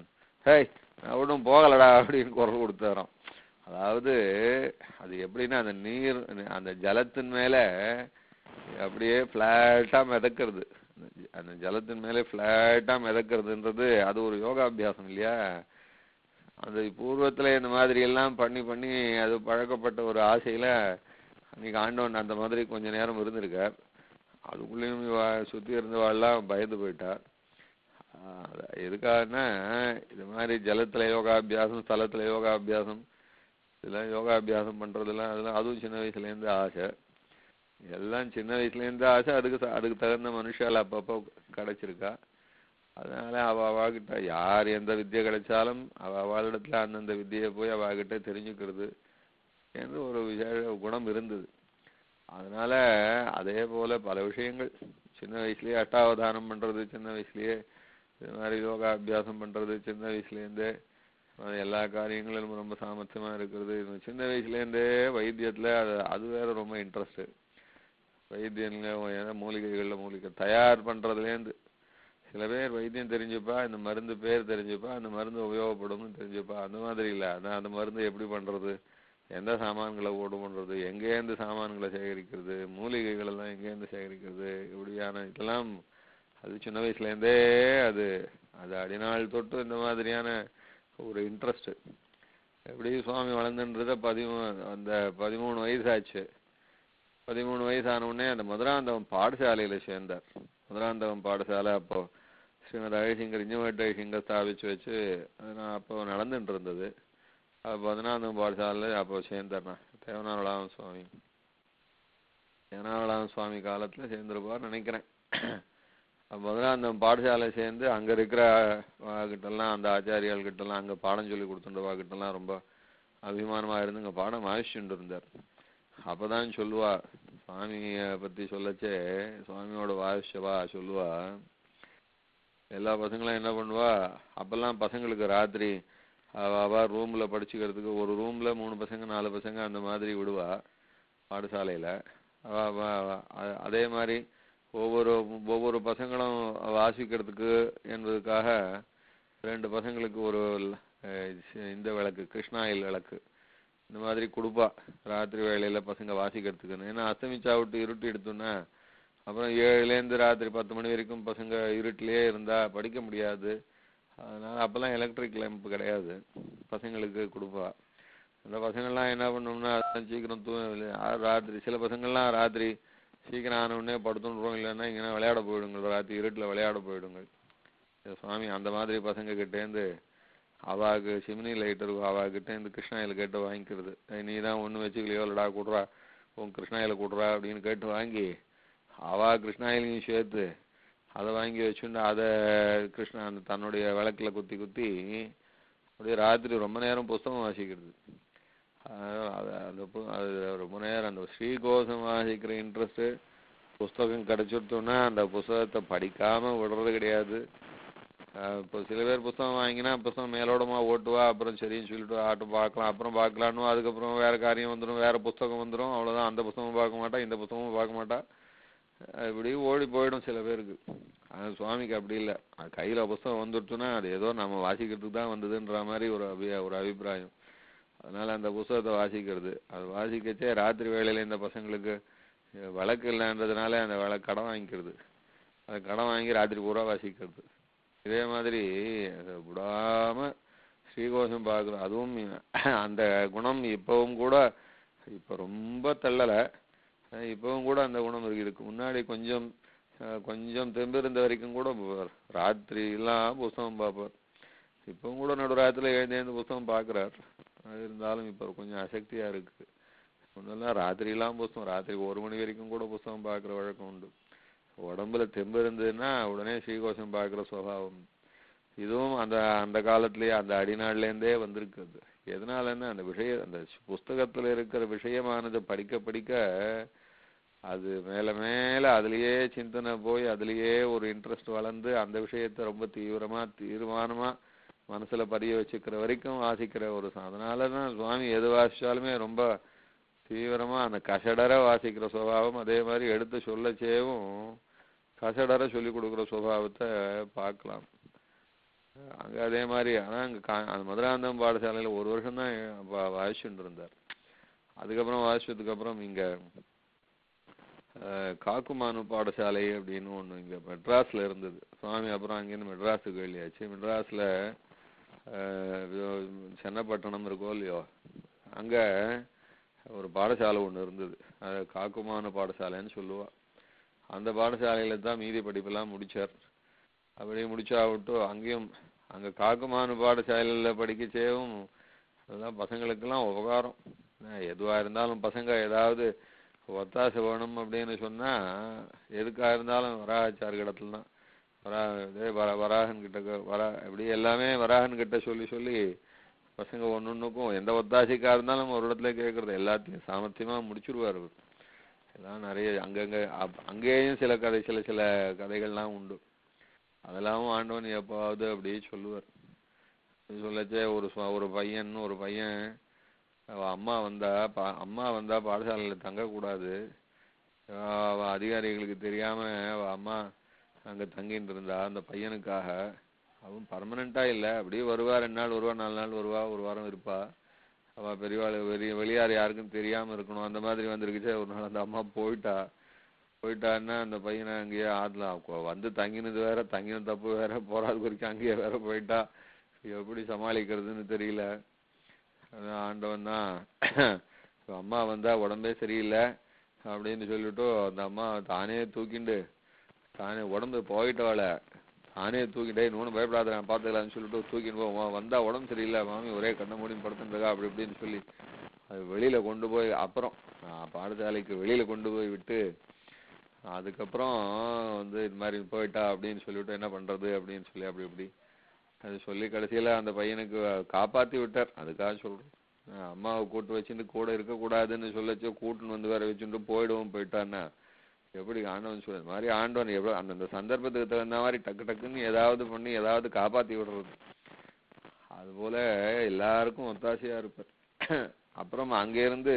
ஹேய் நான் ஒன்றும் போகலடா அப்படின்னு குரல் கொடுத்தாராம் அதாவது அது எப்படின்னா அந்த நீர் அந்த ஜலத்தின் மேல அப்படியே ஃப்ளாட்டா மிதக்கிறது அந்த ஜலத்தின் மேலே ஃப்ளாட்டா மிதக்கிறதுன்றது அது ஒரு யோகாபியாசம் இல்லையா அந்த பூர்வத்துல இந்த மாதிரி எல்லாம் பண்ணி பண்ணி அது பழக்கப்பட்ட ஒரு ஆசையில அன்னைக்கு ஆண்டவன் அந்த மாதிரி கொஞ்ச நேரம் இருந்திருக்கார் அதுக்குள்ளேயும் இவ சுத்தி இருந்தவாள்லாம் பயந்து போயிட்டா ஆஹ் அது எதுக்காகன்னா இது மாதிரி ஜலத்துல யோகாபியாசம் ஸ்தலத்துல யோகாபியாசம் இதெல்லாம் யோகாபியாசம் பண்றதெல்லாம் அதெல்லாம் அதுவும் சின்ன வயசுல இருந்து ஆசை எல்லாம் சின்ன வயசுல இருந்து ஆசை அதுக்கு ச- அதுக்கு தகுந்த மனுஷால அப்பப்போ கிடைச்சிருக்கா அதனால அவ அவாகிட்ட யார் எந்த வித்தியை கிடைச்சாலும் அவ அவளிடத்துல அந்தந்த வித்தியை போய் அவாகிட்ட தெரிஞ்சுக்கிறது என்று ஒரு விசேஷ குணம் இருந்தது அதனால அதே போல பல விஷயங்கள் சின்ன வயசுலயே அஷ்டாவதானம் பண்றது சின்ன வயசுலயே இது மாதிரி யோகா அபியாசம் பண்றது சின்ன வயசுல இருந்தே அஹ் எல்லா காரியங்களிலும் ரொம்ப சாமர்த்தியமா இருக்கிறது இது சின்ன வயசுல இருந்தே வைத்தியத்துல அது அது வேற ரொம்ப இன்ட்ரெஸ்ட் வைத்தியன்ல ஏன்னா மூலிகைகள்ல மூலிகை தயார் பண்றதுலேருந்து சில பேர் வைத்தியம் தெரிஞ்சுப்பா இந்த மருந்து பேர் தெரிஞ்சுப்பா அந்த மருந்து உபயோகப்படும்னு தெரிஞ்சுப்பா அந்த மாதிரி இல்ல அதான் அந்த மருந்து எப்படி பண்றது எந்த சாமான்களை ஓடு பண்றது எங்கேருந்து சாமான்களை சேகரிக்கிறது மூலிகைகள் எல்லாம் எங்கேருந்து சேகரிக்கிறது இப்படியான இதெல்லாம் அது சின்ன வயசுல இருந்தே அது அது அடிநாள் தொட்டு இந்த மாதிரியான ஒரு இன்ட்ரெஸ்ட் எப்படி சுவாமி வளர்ந்துன்றத பதிமூணு அந்த பதிமூணு வயசாச்சு பதிமூணு வயசான உடனே அந்த மதுராந்தகம் பாடசாலையில சேர்ந்தார் மதுராந்தகம் பாடசாலை அப்போ ஸ்ரீமத் அழகிங்கர் இஞ்சமேட்டு அழகிங்கர் ஸ்தாபிச்சு வச்சு அது நான் அப்போ நடந்துட்டு இருந்தது அப்போ பதினாந்தகம் பாடசாலையில் அப்போ சேர்ந்தார் நான் தேவனாவளாம் சுவாமி தேவனாவளாம் சுவாமி காலத்துல சேர்ந்திருப்பார் நினைக்கிறேன் அப்ப பதினாந்தம் பாடசாலை சேர்ந்து அங்க இருக்கிற கிட்டலாம் அந்த ஆச்சாரியால் கிட்டலாம் அங்க பாடம் சொல்லி கொடுத்துட்டவா கிட்டலாம் ரொம்ப அபிமானமா இருந்து இங்க பாடம் வாசிச்சுட்டு இருந்தார் அப்பதான் சொல்லுவா சுவாமிய பத்தி சொல்லச்சே சுவாமியோட வாசிச்சவா சொல்லுவா எல்லா பசங்களும் என்ன பண்ணுவா அப்பெல்லாம் பசங்களுக்கு ராத்திரி அவ அவ ரூம்ல படிச்சுக்கிறதுக்கு ஒரு ரூம்ல மூணு பசங்க நாலு பசங்க அந்த மாதிரி விடுவா பாடசாலையில அவ அவ அவ- அ- அதே மாதிரி ஒவ்வொரு ஒவ்வொரு பசங்களும் வாசிக்கிறதுக்கு என்பதுக்காக ரெண்டு பசங்களுக்கு ஒரு அஹ், இந்த விளக்கு கிருஷ்ணாயில் விளக்கு இந்த மாதிரி கொடுப்பா ராத்திரி வேளையில பசங்க வாசிக்கிறதுக்குன்னு ஏன்னா அஸ்தமிச்சா விட்டு இருட்டி எடுத்தோன்னா அப்புறம் ஏழுலேருந்து ராத்திரி பத்து மணி வரைக்கும் பசங்க இருட்டிலேயே இருந்தா படிக்க முடியாது அதனால அப்பெல்லாம் எலக்ட்ரிக் லேம்ப் கிடையாது பசங்களுக்கு கொடுப்பா அந்த பசங்கள்லாம் என்ன பண்ணோம்னா அதான் சீக்கிரம் தூ ராத்திரி சில பசங்கள்லாம் ராத்திரி சீக்கிரம் ஆன உடனே படுத்துன்றோம் இல்லைன்னா இங்கே விளையாட போயிடுங்க ராத்திரி இருட்டில் விளையாட போயிடுங்க இந்த சுவாமி அந்த மாதிரி பசங்க கிட்டேருந்து அவாக்கு சிமினி லைட் இருக்கும் அவாகிட்ட இருந்து கிருஷ்ணாயில கேட்டு வாங்கிக்கிறது "ஏய், நீ தான் ஒன்று வச்சுக்கலையோ இல்லடா கூடுறா உன் கிருஷ்ணாயில கூடுறா அப்படின்னு கேட்டு வாங்கி அவா கிருஷ்ணாயிலையும் சேர்த்து அதை வாங்கி வச்சுட்டு அதை கிருஷ்ணா அந்த தன்னுடைய விளக்குல குத்தி குத்தி அப்படியே ராத்திரி ரொம்ப நேரம் புஸ்தகம் வாசிக்கிறது அஹ் அது அந்த பு- அது ரொம்ப நேரம் அந்த ஸ்ரீகோஷம் வாசிக்கிற இன்ட்ரெஸ்ட் புஸ்தகம் கிடைச்சிட்டோம்னா அந்த புஸ்தகத்தை படிக்காம விடுறது கிடையாது அஹ் இப்போ சில பேர் புஸ்தகம் வாங்கினா புஸ்தகம் மேலோடமா ஓட்டுவா அப்புறம் சரின்னு சொல்லிட்டு ஆட்டம் பார்க்கலாம் அப்புறம் பார்க்கலான்னு அதுக்கப்புறம் வேற காரியம் வந்துடும் வேற புஸ்தகம் வந்துடும் அவ்வளவுதான் அந்த புஸ்தகம் பார்க்க மாட்டா இந்த புஸ்தகமும் பார்க்க மாட்டா அஹ் இப்படி ஓடி போயிடும் சில பேருக்கு அது சுவாமிக்கு அப்படி இல்லை அது கையில புஸ்தகம் வந்துடுச்சுன்னா அது ஏதோ நம்ம வாசிக்கிறதுக்கு தான் வந்ததுன்ற மாதிரி ஒரு அபி ஒரு அபிப்பிராயம் அதனால அந்த புஸ்தகத்தை வாசிக்கிறது அது வாசிக்கச்சே ராத்திரி வேளையில இந்த பசங்களுக்கு அஹ் விளக்கு இல்லைன்றதுனால அந்த விளக்கு கடன் வாங்கிக்கிறது அது கடன் வாங்கி ராத்திரி பூரா வாசிக்கிறது இதே மாதிரி அது விடாம ஸ்ரீகோஷம் பார்க்குறோம் அதுவும் அந்த குணம் இப்பவும் கூட இப்ப ரொம்ப தள்ளல அஹ் இப்பவும் கூட அந்த குணம் இருக்கு இதுக்கு முன்னாடி கொஞ்சம் அஹ் கொஞ்சம் தெம்பு இருந்த வரைக்கும் கூட ப- ராத்திரி எல்லாம் புஸ்தகம் பார்ப்பார் இப்பவும் கூட நடுராத்திரில எழுந்து எழுந்து புஸ்தகம் பார்க்கறார் அது இருந்தாலும் இப்ப கொஞ்சம் அசக்தியா இருக்கு முன்னெல்லாம் ராத்திரி எல்லாம் புஸ்தகம் ராத்திரி ஒரு மணி வரைக்கும் கூட புஸ்தகம் பார்க்குற வழக்கம் உண்டு உடம்புல தெம்பு இருந்ததுன்னா உடனே ஸ்ரீகோஷம் பார்க்குற சுபாவம் இதுவும் அந்த அந்த காலத்திலேயே அந்த அடிநாள்ல இருந்தே வந்திருக்குது எதனாலன்னா அந்த விஷய அந்த புஸ்தகத்துல இருக்கிற விஷயமானது படிக்க படிக்க அது மேல மேல அதுலயே சிந்தனை போய் அதுலயே ஒரு இன்ட்ரெஸ்ட் வளர்ந்து அந்த விஷயத்தை ரொம்ப தீவிரமா தீர்மானமா மனசுல பதிய வச்சுக்கிற வரைக்கும் வாசிக்கிற ஒரு சா- அதனாலதான் சுவாமி எது வாசிச்சாலுமே ரொம்ப தீவிரமா அந்த கசடர வாசிக்கிற சுபாவம் அதே மாதிரி எடுத்து சொல்லச்சேவும் கசடர சொல்லி கொடுக்குற சுபாவத்தை பார்க்கலாம் அங்க அதே மாதிரி ஆனா அங்க கா- அந்த மதுராந்தகம் பாடசாலையில ஒரு வருஷம் தான் வாசிச்சுட்டு இருந்தார் அதுக்கப்புறம் வாசிச்சதுக்கு அப்புறம் இங்க அஹ், காக்குமானு பாடசாலை அப்படின்னு ஒண்ணு இங்க மெட்ராஸ்ல இருந்தது சுவாமி அப்புறம் அங்கேருந்து மெட்ராஸுக்கு வெளியாச்சு மெட்ராஸ்ல அஹ், இது சென்னப்பட்டணம் இருக்கோ இல்லையோ அங்க ஒரு பாடசாலை ஒண்ணு இருந்தது அது காக்குமானு பாடசாலைன்னு சொல்லுவா அந்த பாடசாலையில தான் மீதி படிப்பெல்லாம் முடிச்சார் அப்படியே முடிச்சாவிட்டு அங்கேயும் அங்க காக்குமானு பாடசாலையில படிக்கச்சேவும் அதெல்லாம் பசங்களுக்கெல்லாம் உபகாரம் என்ன, எதுவா இருந்தாலும் பசங்க ஏதாவது ஒத்தாசை வேணும் அப்படின்னு சொன்னா எதுக்கா இருந்தாலும் வராச்சார் இடத்துல தான் வரா இதே வர வராகன் கிட்ட க- வரா இப்படி எல்லாமே வராகன் கிட்ட சொல்லி சொல்லி பசங்க ஒன்னொன்னுக்கும் எந்த ஒத்தாசைக்கா இருந்தாலும் ஒரு இடத்துல கேட்கறது எல்லாத்தையும் சாமர்த்தியமா முடிச்சிருவாரு அவர் எல்லாம் நிறைய அங்கங்க அப்- அங்கேயும் சில கதை சில சில கதைகள்லாம் உண்டு அதெல்லாம் ஆண்டவன் எப்பாவது அப்படியே சொல்லுவார் சொல்லச்சே ஒரு சு- ஒரு பையன் ஒரு பையன் அவ அம்மா வந்தா பா- அம்மா வந்தா பாடசாலையில தங்கக்கூடாது ஆஹ் அவ அதிகாரிகளுக்கு தெரியாம அவ அம்மா அங்க தங்கிட்டு இருந்தா அந்த பையனுக்காக அவன் பர்மனண்டா இல்ல அப்படியே வருவா ரெண்டு நாள் வருவா நாலு நாள் வருவா ஒரு வாரம் இருப்பா அவ பெரியவாள் வெளிய வெளியார் யாருக்கும் தெரியாம இருக்கணும் அந்த மாதிரி வந்திருக்குச்சே ஒரு நாள் அந்த அம்மா போயிட்டா போயிட்டான்னா அந்த பையனை அங்கேயே ஆத்துல அவ வந்து தங்கினது வேற தங்கின தப்பு வேற போறாது குறிக்கும் அங்கேயே வேற போயிட்டா எப்படி சமாளிக்கிறதுன்னு தெரியல அதான் ஆண்டவன் தான் அம்மா வந்தா உடம்பே சரியில்லை அப்படின்னு சொல்லிட்டு அந்த அம்மா தானே தூக்கிண்டு தானே உடம்பு போயிட்டவாள தானே தூக்கிட்டே இன்னொன்று பயப்படாத நான் பார்த்துக்கலாம்னு சொல்லிட்டு தூக்கிட்டு போவோம் வந்தா உடம்பு சரியில்லை மாமி ஒரே கண்ண மூடி படுத்துருக்கா அப்படி இப்படின்னு சொல்லி அது வெளியில கொண்டு போய் அப்புறம் ஆஹ் பாடசாலைக்கு வெளியில கொண்டு போய் விட்டு அதுக்கப்புறம் வந்து இது மாதிரி போயிட்டா அப்படின்னு சொல்லிட்டு என்ன பண்றது அப்படின்னு சொல்லி அப்படி இப்படி அது சொல்லி கடைசியில அந்த பையனுக்கு காப்பாத்தி விட்டார் அதுக்காக சொல்றேன் ஆஹ் அம்மாவை கூட்டு வச்சுட்டு கூட இருக்கக்கூடாதுன்னு சொல்லச்சு கூட்டுன்னு வந்து வேற வச்சுட்டு போயிடுவோம் போயிட்டான்னா எப்படி ஆண்டவன் சொல்ல மாதிரி ஆண்டவன் எவ்வளவு அந்தந்த சந்தர்ப்பத்துக்கு தகுந்த மாதிரி டக்கு டக்குன்னு ஏதாவது பண்ணி ஏதாவது காப்பாத்தி விடுறது அதுபோல எல்லாருக்கும் ஒத்தாசையா இருப்பார் அப்புறம் அங்கிருந்து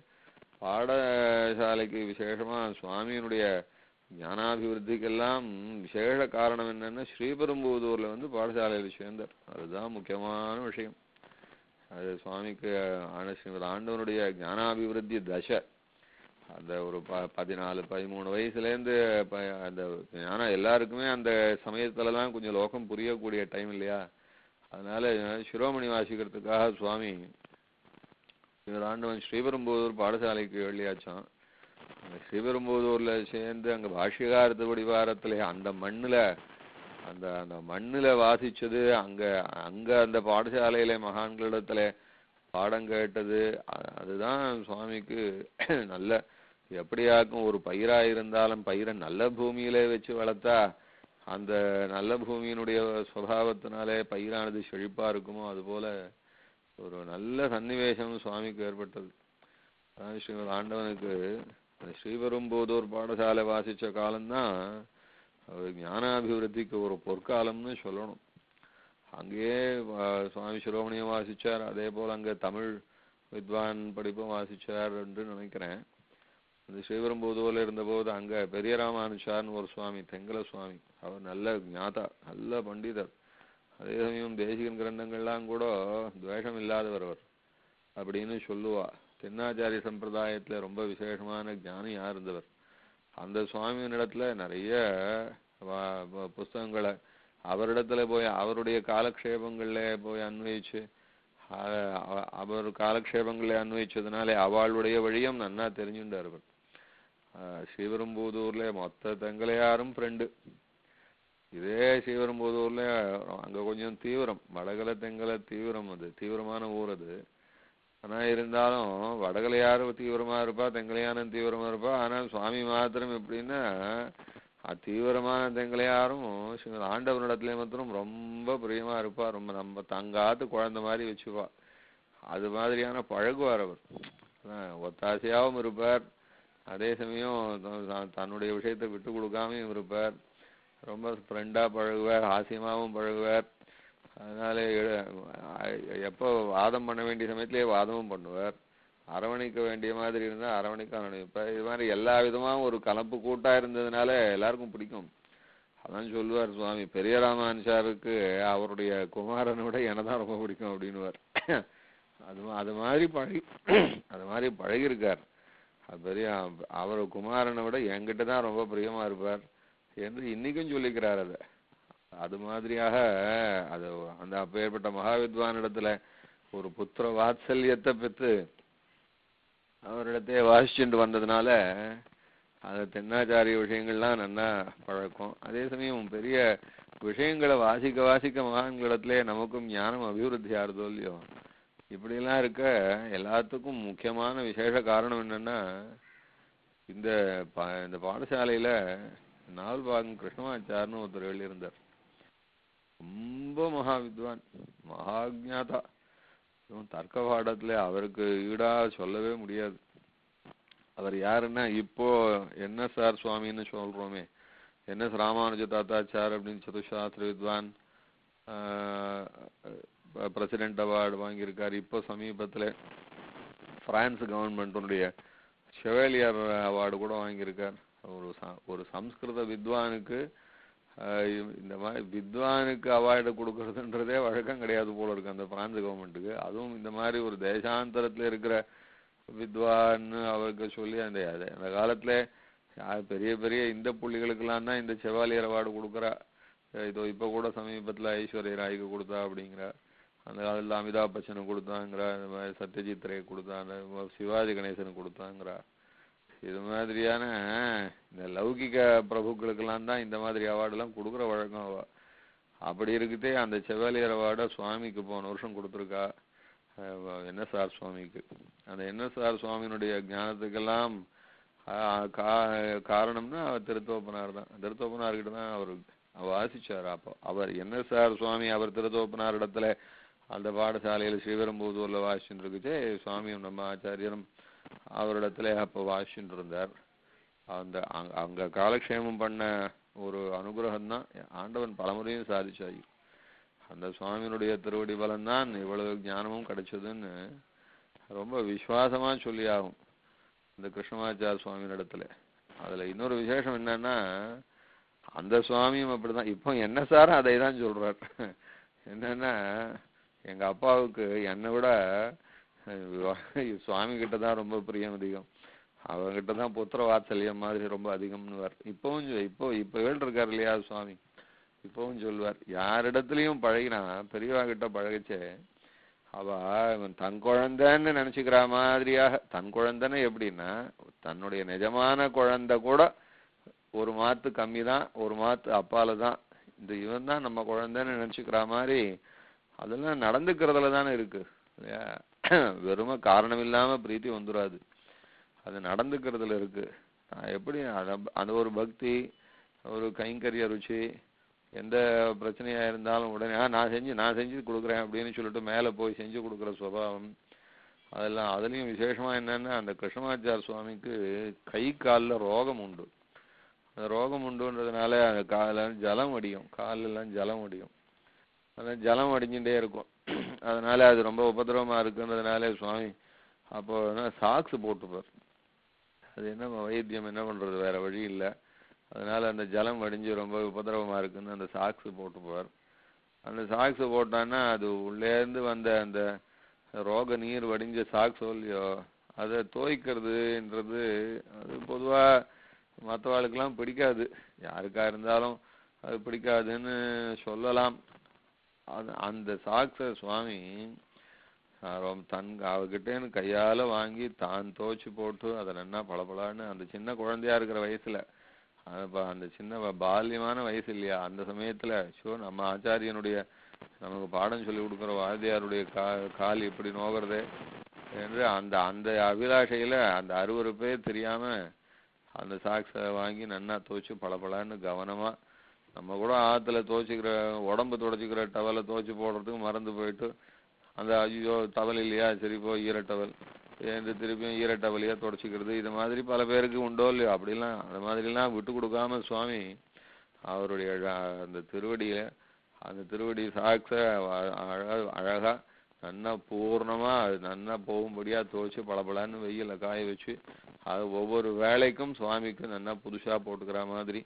பாடசாலைக்கு விசேஷமா சுவாமியினுடைய ஞானாபிவிருத்திக்கெல்லாம் விசேஷ காரணம் என்னன்னா ஸ்ரீபெரும்புதூர்ல வந்து பாடசாலையில் சேர்ந்தார் அதுதான் முக்கியமான விஷயம் அது சுவாமிக்கு ஆன ஸ்ரீமத் ஆண்டவனுடைய ஞானாபிவிருத்தி தசை அந்த ஒரு ப பதினாலு பதிமூணு வயசுலேருந்து ப அந்த ஞானம் எல்லாருக்குமே அந்த சமயத்துலலாம் கொஞ்சம் லோகம் புரியக்கூடிய டைம் இல்லையா அதனால சிரோமணி வாசிக்கிறதுக்காக சுவாமி இவர் ஆண்டவன் ஸ்ரீபெரும்புதூர் பாடசாலைக்கு வெளியாச்சான் அந்த ஸ்ரீபெரும்புதூர்ல சேர்ந்து அங்க பாஷ்யகாரத்து படிவாரத்துல அந்த மண்ணுல அந்த அந்த மண்ணுல வாசிச்சது அங்க அங்க அந்த பாடசாலையில மகான்களிடத்துல பாடம் கேட்டது அ- அதுதான் சுவாமிக்கு நல்ல எப்படியாக்கும் ஒரு பயிரா இருந்தாலும் பயிரை நல்ல பூமியில வச்சு வளர்த்தா அந்த நல்ல பூமியினுடைய சுபாவத்தினாலே பயிரானது செழிப்பா இருக்குமோ அதுபோல ஒரு நல்ல சன்னிவேசம் சுவாமிக்கு ஏற்பட்டது அதான் ஸ்ரீமத் ஆண்டவனுக்கு அந்த ஸ்ரீபெரும்புதூர் பாடசாலை வாசிச்ச காலம்தான் அவர் ஞானாபிவிருத்திக்கு ஒரு பொற்காலம்னு சொல்லணும் அங்கேயே வா- சுவாமி சிரோமணியும் வாசிச்சார் அதே போல அங்க தமிழ் வித்வான் படிப்பும் வாசிச்சார் என்று நினைக்கிறேன் அந்த ஸ்ரீபெரும்புதூர்ல இருந்தபோது அங்க பெரிய ராமானுஷார்னு ஒரு சுவாமி தெங்கல சுவாமி அவர் நல்ல ஞாதா நல்ல பண்டிதர் அதே சமயம் தேசிகன் கிரந்தங்கள்லாம் கூட துவேஷம் இல்லாதவர் அவர் அப்படின்னு சொல்லுவா தென்னாச்சாரிய சம்பிரதாயத்துல ரொம்ப விசேஷமான ஞானியா இருந்தவர் அந்த சுவாமியினிடத்துல நிறைய வா- வ- புஸ்தகங்களை அவரிடத்துல போய் அவருடைய காலக்ஷேபங்கள்ல போய் அன்வயிச்சு அ- அவ- அவர் காலக்ஷேபங்களை அன்வயிச்சதுனாலே அவளுடைய வழியும் நன்னா தெரிஞ்சுட்டார் அவர் ஆஹ் ஸ்ரீபெரும்புதூர்ல மொத்த தெங்கலையாரும் ஃப்ரெண்டு இதே ஸ்ரீபெரும்புதூர்ல அங்க கொஞ்சம் தீவிரம் வடகலை தெங்கலை தீவிரம் அது தீவிரமான ஊர் அது ஆனா இருந்தாலும் வடகலையாரும் தீவிரமா இருப்பா தெங்கலையாரும் தீவிரமா இருப்பா ஆனா சுவாமி மாத்திரம் எப்படின்னா அ- தீவிரமான தெங்கலையாரும் ஸ்ரீமத் ஆண்டவனிடத்துல மாத்திரம் ரொம்ப பிரியமா இருப்பா ரொம்ப நம்ம தங்காத்து குழந்தை மாதிரி வச்சுப்பா அது மாதிரியான பழகுவார் அவர் அதான் ஒத்தாசையாவும் இருப்பார் அதே சமயம் த- த- தன்னுடைய விஷயத்தை விட்டு கொடுக்காமையும் இருப்பார் ரொம்ப ஃப்ரெண்டா பழகுவார் ஹாஸ்யமாவும் பழகுவார் அதனால எ- அ- எப்போ வாதம் பண்ண வேண்டிய சமயத்திலே வாதமும் பண்ணுவார் அரவணைக்க வேண்டிய மாதிரி இருந்தா அரவணைக்க அரவணைப்பார் இது மாதிரி எல்லா விதமாவும் ஒரு கலப்பு கூட்டா இருந்ததுனால எல்லாருக்கும் பிடிக்கும் அதான் சொல்லுவார் சுவாமி பெரிய ராமானுசாருக்கு அவருடைய குமாரனை விட தான் ரொம்ப பிடிக்கும் அப்படின்னுவார் அது மா- அது மாதிரி பழகி அது மாதிரி பழகியிருக்கார் அது பெரிய அவர் குமாரனை விட என்கிட்ட தான் ரொம்ப பிரியமா இருப்பார் என்று இன்னைக்கும் சொல்லிக்கிறார் அதை அது மாதிரியாக அது அந்த அப்பேற்பட்ட மகாவித்வானிடத்துல ஒரு புத்திர வாத்சல்யத்தை பெற்று அவரிடத்தையே வாசிச்சுட்டு வந்ததுனால அது தென்னாச்சாரிய விஷயங்கள்லாம் நல்லா பழக்கம் அதே சமயம் பெரிய விஷயங்களை வாசிக்க வாசிக்க மகான்களிடத்திலே நமக்கும் ஞானம் அபிவிருத்தி ஆறுதோ இல்லையோ இப்படியெல்லாம் இருக்க எல்லாத்துக்கும் முக்கியமான விசேஷ காரணம் என்னன்னா இந்த பா இந்த பாடசாலையில நாவல்பாகம் கிருஷ்ணமாச்சார்னு ஒருத்தர் எழுதியிருந்தார் ரொம்ப மகா வித்வான் மகாஜாதா அதுவும் தர்க்க பாடத்துல அவருக்கு ஈடா சொல்லவே முடியாது அவர் யாருன்னா இப்போ என்எஸ்ஆர் சுவாமின்னு சொல்றோமே என்எஸ் ராமானுஜ தாத்தாச்சார் அப்படின்னு சதுசாஸ்திர வித்வான் பிரசிடென்ட் அவார்டு வாங்கியிருக்காரு இப்போ சமீபத்துல பிரான்ஸ் கவர்மெண்ட்டுடைய செவேலியர் அவார்டு கூட வாங்கியிருக்கார் ஒரு ச- ஒரு சம்ஸ்கிருத வித்வானுக்கு ஆஹ் இ- இந்த மாதிரி வித்வானுக்கு அவார்டு கொடுக்கறதுன்றதே வழக்கம் கிடையாது போல இருக்கு அந்த பிரான்ஸ் கவர்மெண்ட்டுக்கு அதுவும் இந்த மாதிரி ஒரு தேசாந்தரத்துல இருக்கிற வித்வான் அவருக்கு சொல்லி அந்த அது- அந்த காலத்துல யார் பெரிய பெரிய இந்த புள்ளிகளுக்கெல்லாம் தான் இந்த செவாலியர் அவார்டு கொடுக்குறா அஹ் இதோ இப்ப கூட சமீபத்துல ஐஸ்வர்யா ராய்க்கு கொடுத்தா அப்படிங்கிற அந்த காலத்துல அமிதாப் பச்சனுக்கு கொடுத்தாங்கிற இந்த மாதிரி சத்யஜித் ரே கொடுத்தா அந்த மாதிரி சிவாஜி கணேசனுக்கு கொடுத்தாங்கிறா இது மாதிரியான இந்த லௌகிக பிரபுக்களுக்கெல்லாம் தான் இந்த மாதிரி அவார்டெல்லாம் கொடுக்குற வழக்கம் அவ அப்படி இருக்குதே அந்த செவாலியர் அவார்டை சுவாமிக்கு போன வருஷம் கொடுத்துருக்கா என்எஸ்ஆர் சுவாமிக்கு அந்த என்எஸ்ஆர் சுவாமியினுடைய ஞானத்துக்கெல்லாம் ஆஹ் கா- காரணம்னா அவர் திருத்தோப்பனார் தான் திருத்தோப்பனார்கிட்ட தான் அவர் வாசிச்சார் அப்போ அவர் என்எஸ்ஆர் சுவாமி அவர் திருத்தோப்பனார் இடத்துல அந்த பாடசாலையில் ஸ்ரீபெரும்புதூர்ல வாசிச்சுட்டு இருக்குச்சே சுவாமியும் நம்ம ஆச்சாரியரும் அவரிடத்துல அப்போ வாசிச்சுட்டு இருந்தார் அந்த அங்க- அங்க காலக்ஷேமம் பண்ண ஒரு அனுகிரகம் தான் ஆண்டவன் பலமுறையும் சாதிச்சாய் அந்த சுவாமியினுடைய திருவடி பலன் தான் இவ்வளவு ஞானமும் கிடைச்சதுன்னு ரொம்ப விசுவாசமா சொல்லி ஆகும் இந்த கிருஷ்ணமாச்சார சுவாமியின் இடத்துல அதுல இன்னொரு விசேஷம் என்னன்னா அந்த சுவாமியும் அப்படிதான் இப்போ என்ன சார் அதை தான் சொல்றார் என்னன்னா எங்க அப்பாவுக்கு என்னை விட அஹ், சுவாமி கிட்ட தான் ரொம்ப பிரியம் அதிகம் அவங்கிட்ட தான் புத்திர வாத்சல்யம் மாதிரி ரொம்ப அதிகம்னு இப்பவும் சொ- இப்போ இப்போ இருக்கார் இல்லையா சுவாமி இப்பவும் சொல்லுவார் யாரிடத்துலயும் பழகினா பெரியவா கிட்ட பழகிச்சே அவ இவன் தன் குழந்தைன்னு நினைச்சுக்கிற மாதிரியாக தன் குழந்தைன்னு எப்படின்னா தன்னுடைய நிஜமான குழந்தை கூட ஒரு மாத்து கம்மி தான் ஒரு மாத்து அப்பால தான் இந்த இவன் தான் நம்ம குழந்தைன்னு நினைச்சுக்கிற மாதிரி அதெல்லாம் நடந்துக்கிறதுல தானே இருக்கு இல்லையா வெறும காரணம் இல்லாம பிரீத்தி வந்துடாது அது நடந்துக்கிறதுல இருக்கு நான் எப்படி அத- அந்த ஒரு பக்தி ஒரு கைங்கரிய ருச்சி எந்த பிரச்சனையா இருந்தாலும் உடனே "ஆ, நான் செஞ்சு நான் செஞ்சு கொடுக்குறேன் அப்படின்னு சொல்லிட்டு மேல போய் செஞ்சு கொடுக்குற சுபாவம் அதெல்லாம் அதுலயும் விசேஷமா என்னன்னா அந்த கிருஷ்ணமாச்சார் சுவாமிக்கு கை கால்ல ரோகம் உண்டு அந்த ரோகம் உண்டுன்றதுனால அந்த கால ஜலம் வடியும் கால்ல எல்லாம் ஜலம் வடியும் அந்த ஜலம் வடிஞ்சுட்டே இருக்கும் அதனால அது ரொம்ப உபதிரவமா இருக்குன்றதுனால சுவாமி அப்போ சாக்ஸ் போட்டுப்பார் அது என்ன வைத்தியம் என்ன பண்றது வேற வழி இல்ல அதனால அந்த ஜலம் வடிஞ்சு ரொம்ப உபதிரவமா இருக்குன்னு அந்த சாக்ஸ் போட்டுப்பார் அந்த சாக்ஸ் போட்டான்னா அது உள்ளே இருந்து வந்த அந்த ரோக நீர் வடிஞ்ச சாக்ஸ் இல்லையோ அதை துவைக்கிறதுன்றது அது பொதுவா மற்றவாளுக்கெல்லாம் பிடிக்காது யாருக்கா இருந்தாலும் அது பிடிக்காதுன்னு சொல்லலாம் அது அந்த சாக்ஸ சுவாமி ஆஹ் ரொம்ப தன் அவகிட்டேன்னு கையால வாங்கி தான் துவைச்சு போட்டு அதை நல்லா பளபளன்னு அந்த சின்ன குழந்தையா இருக்கிற வயசுல அது ப- அந்த சின்ன வ- பால்யமான வயசு இல்லையா அந்த சமயத்துல ஷோ நம்ம ஆச்சாரியனுடைய நமக்கு பாடம் சொல்லி கொடுக்குற வாத்தியாருடைய கா கால் இப்படி நோகிறது என்று அந்த அந்த அபிலாஷையில அந்த அருவருப்பே தெரியாம அந்த சாக்ஸை வாங்கி நன்னா துவைச்சு பளபளன்னு கவனமா நம்ம கூட ஆத்துல துவைச்சிக்கிற உடம்பு துடைச்சிக்கிற டவலை துவைச்சு போடுறதுக்கு மறந்து போயிட்டு அந்த ஐயோ டவல் இல்லையா சரி போ ஈர டவல் ஏந்து திருப்பியும் ஈர டவலையா துடைச்சிக்கிறது இது மாதிரி பல பேருக்கு உண்டோ இல்லையோ அப்படிலாம் அந்த மாதிரிலாம் விட்டு கொடுக்காம சுவாமி அவருடைய அழ- அந்த திருவடியில அந்த திருவடி சாக்ஸ அழகா அழகா நன்னா பூர்ணமா அது நன்னா போகும்படியா துவைச்சு பளபளன்னு வெயில்ல காய வச்சு அது ஒவ்வொரு வேலைக்கும் சுவாமிக்கு நன்னா புதுசா போட்டுக்கிற மாதிரி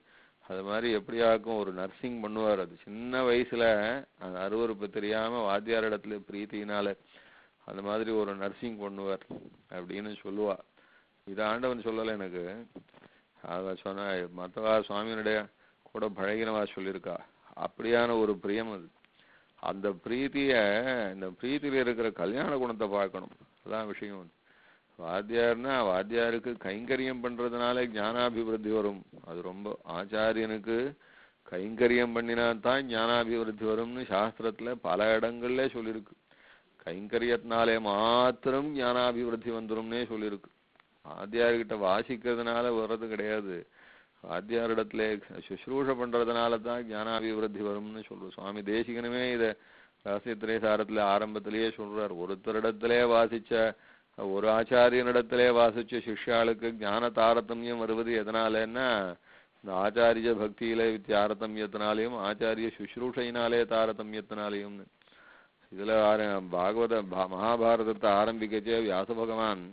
அது மாதிரி எப்படியாக்கும் ஒரு நர்சிங் பண்ணுவார் அது சின்ன வயசுல அந்த அருவருப்பு தெரியாம வாத்தியார் இடத்துல பிரீத்தினால அந்த மாதிரி ஒரு நர்சிங் பண்ணுவார் அப்படின்னு சொல்லுவா இது ஆண்டவன் சொல்லல எனக்கு அவ சொன்ன மத்தவா சுவாமியினுடைய கூட பழகினவா சொல்லியிருக்கா அப்படியான ஒரு பிரியம் அது அந்த பிரீத்திய இந்த பிரீத்தியில இருக்கிற கல்யாண குணத்தை பார்க்கணும் அதான் விஷயம் வாத்தியார்னா வாத்தியாருக்கு கைங்கரியம் பண்றதுனால ஞானாபிவிருத்தி வரும் அது ரொம்ப ஆச்சாரியனுக்கு கைங்கரியம் பண்ணினா தான் ஞானாபிவிருத்தி வரும்னு சாஸ்திரத்துல பல இடங்கள்ல சொல்லியிருக்கு கைங்கரியத்தினாலே மாத்திரம் ஞானாபிவிருத்தி வந்துரும்னே சொல்லியிருக்கு வாத்தியார்கிட்ட வாசிக்கிறதுனால வர்றது கிடையாது வாத்தியாரிடத்துல சுஷ்ரூஷ பண்றதுனால தான் ஞானாபிவிருத்தி வரும்னு சொல்றோம் சுவாமி தேசிகனுமே இத ரகசியத்திலே சாரத்துல ஆரம்பத்திலேயே சொல்றார் ஒருத்தரிடத்திலே வாசிச்ச ஒரு ஆச்சாரியனிடத்திலே வாசிச்ச சிஷ்யாளுக்கு ஞான தாரதமியம் வருவது எதனாலன்னா இந்த ஆச்சாரிய பக்தியிலே தாரதமியத்தினாலையும் ஆச்சாரிய சுஷ்ரூஷையினாலே தாரதமியத்தினாலையும் இதுல ஆர- பாகவத பா- மகாபாரதத்தை ஆரம்பிக்கச்சே வியாச பகவான்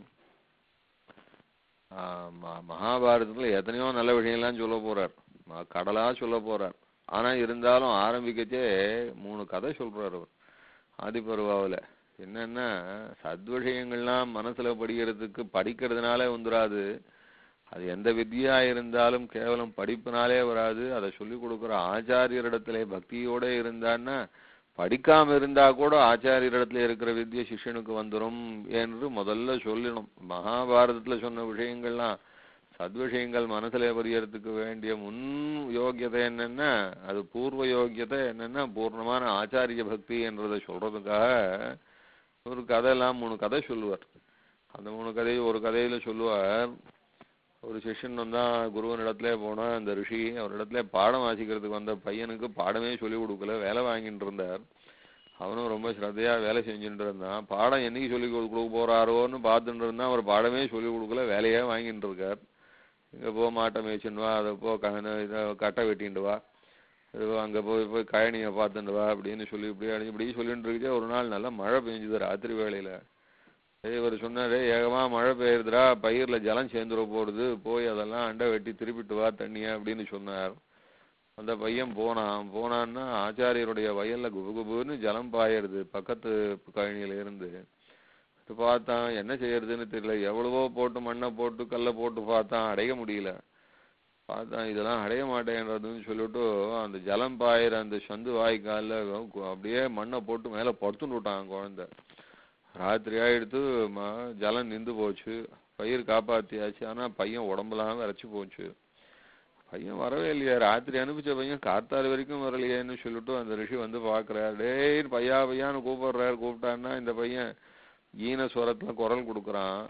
ஆஹ் ம- மகாபாரதத்துல எத்தனையோ நல்ல விஷயம்லாம் சொல்ல போறார் ம- கடலா சொல்ல போறார் ஆனா இருந்தாலும் ஆரம்பிக்கச்சே மூணு கதை சொல்றார் அவர் ஆதிபர்வாவுல என்னன்னா சத்விஷயங்கள்லாம் மனசுல படிக்கிறதுக்கு படிக்கிறதுனாலே வந்துராது அது எந்த வித்யா இருந்தாலும் கேவலம் படிப்பினாலே வராது அதை சொல்லி கொடுக்குற ஆச்சாரியரிடத்திலே பக்தியோட இருந்தான்னா படிக்காம இருந்தா கூட ஆச்சாரியரிடத்துல இருக்கிற வித்யை சிஷ்யனுக்கு வந்துரும் என்று முதல்ல சொல்லணும் மகாபாரதத்துல சொன்ன விஷயங்கள்லாம் சத்விஷயங்கள் மனசுல பதியறதுக்கு வேண்டிய முன் யோக்கியதை என்னன்னா அது பூர்வ யோக்கியதை என்னன்னா பூர்ணமான ஆச்சாரிய பக்தி என்றதை சொல்றதுக்காக ஒரு கதையெல்லாம் மூணு கதை சொல்லுவார் அந்த மூணு கதையை ஒரு கதையில சொல்லுவார் ஒரு சிஷ்யன் வந்தா குருவன் இடத்துல போனா அந்த ரிஷி அவர் இடத்துல பாடம் வாசிக்கிறதுக்கு வந்த பையனுக்கு பாடமே சொல்லி கொடுக்கல வேலை வாங்கிட்டு இருந்தார் அவனும் ரொம்ப ஸ்ரத்தையா வேலை செஞ்சுட்டு இருந்தான் பாடம் என்னைக்கு சொல்லி கொடு- கொடுக்க போறாரோன்னு பார்த்துட்டு இருந்தான் அவர் பாடமே சொல்லி கொடுக்கல வேலையே வாங்கிட்டு இருக்கார் இங்க போ மாட்டை மேய்ச்சின்னு வா அதை போ க இதை கட்டை வெட்டிண்டு வா இது அங்க போய் போய் கழனியை பார்த்துட்டு வா அப்படின்னு சொல்லி இப்படி அடி- இப்படி சொல்லிட்டு இருக்கே ஒரு நாள் நல்லா மழை பெஞ்சுது ராத்திரி வேளையில ஏய், இவர் சொன்னாரு ஏகமா மழை பெய்யுதுடா பயிர்ல ஜலம் சேர்ந்துட போடுது போய் அதெல்லாம் அண்டை வெட்டி திருப்பிட்டு வா தண்ணிய அப்படின்னு சொன்னார் அந்த பையன் போனான் போனான்னா ஆச்சாரியருடைய வயல்ல குபு குபுன்னு ஜலம் பாயிருது பக்கத்து கழனியில இருந்து இது பார்த்தான் என்ன செய்யறதுன்னு தெரியல எவ்வளவோ போட்டு மண்ணை போட்டு கல்லை போட்டு பார்த்தான் அடைய முடியல பார்த்தான் இதெல்லாம் அடைய மாட்டேன்றதுன்னு சொல்லிட்டு அந்த ஜலம் பாயிற அந்த சந்து வாய்க்கால்ல கு- அப்படியே மண்ணை போட்டு மேல படுத்துன்னு விட்டான் குழந்தை ராத்திரி ஆயிடுத்து ம- ஜலம் நின்று போச்சு பயிர் காப்பாத்தியாச்சு ஆனா பையன் உடம்பெல்லாம் விரைச்சு போச்சு பையன் வரவே இல்லையா ராத்திரி அனுப்பிச்ச பையன் காத்தாறு வரைக்கும் வரலையேன்னு சொல்லிட்டு அந்த ரிஷி வந்து பாக்குறாரு டேய் பையா பையான்னு கூப்பிடுறாரு கூப்பிட்டான்னா இந்த பையன் ஈன ஸ்வரத்துல குரல் கொடுக்குறான்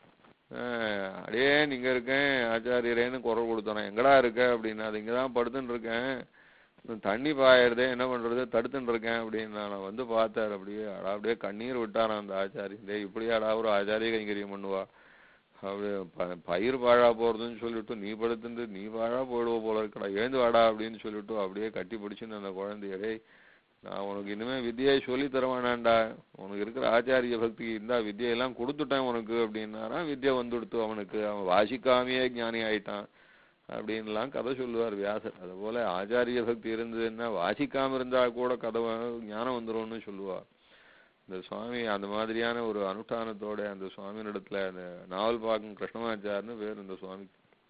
ஆஹ் அடே நீங்க இருக்கேன் ஆச்சாரியரேன்னு குரல் கொடுத்தானே எங்கடா இருக்க அப்படின்னு அது இங்கதான் படுத்துன்னு இருக்கேன் இன்னும் தண்ணி பாயறதே என்ன பண்றது தடுத்துன்னு இருக்கேன் அப்படின்னு நான் வந்து பார்த்தாரு அப்படியே அடா அப்படியே கண்ணீர் விட்டாராம் அந்த ஆச்சாரி டேய் இப்படியாடா ஒரு ஆச்சாரிய கைங்கரியம் பண்ணுவா அப்படியே ப- பயிர் பாழா போறதுன்னு சொல்லிட்டு நீ படுத்துட்டு நீ பாழா போயிடுவ போல இருக்கடா எழுந்து வாடா அப்படின்னு சொல்லிட்டு அப்படியே கட்டி பிடிச்சுன்னு அந்த குழந்தைய டேய் நான் உனக்கு இனிமே வித்தியை சொல்லி தர வேணாம்டா உனக்கு இருக்கிற ஆச்சாரிய பக்தி இந்த வித்தியெல்லாம் கொடுத்துட்டேன் உனக்கு அப்படின்னாரா வித்யை வந்துடுத்து அவனுக்கு அவன் வாசிக்காமையே ஞானி ஆயிட்டான் அப்படின்லாம் கதை சொல்லுவார் வியாசர் அது போல ஆச்சாரிய பக்தி இருந்ததுன்னா வாசிக்காம இருந்தா கூட கதை வ- ஞானம் வந்துரும்னு சொல்லுவார் இந்த சுவாமி அந்த மாதிரியான ஒரு அனுஷ்டானத்தோட அந்த சுவாமியினிடத்துல அந்த நாவல் பாக்கம் கிருஷ்ணமாச்சார்னு பேர் இந்த சுவாமி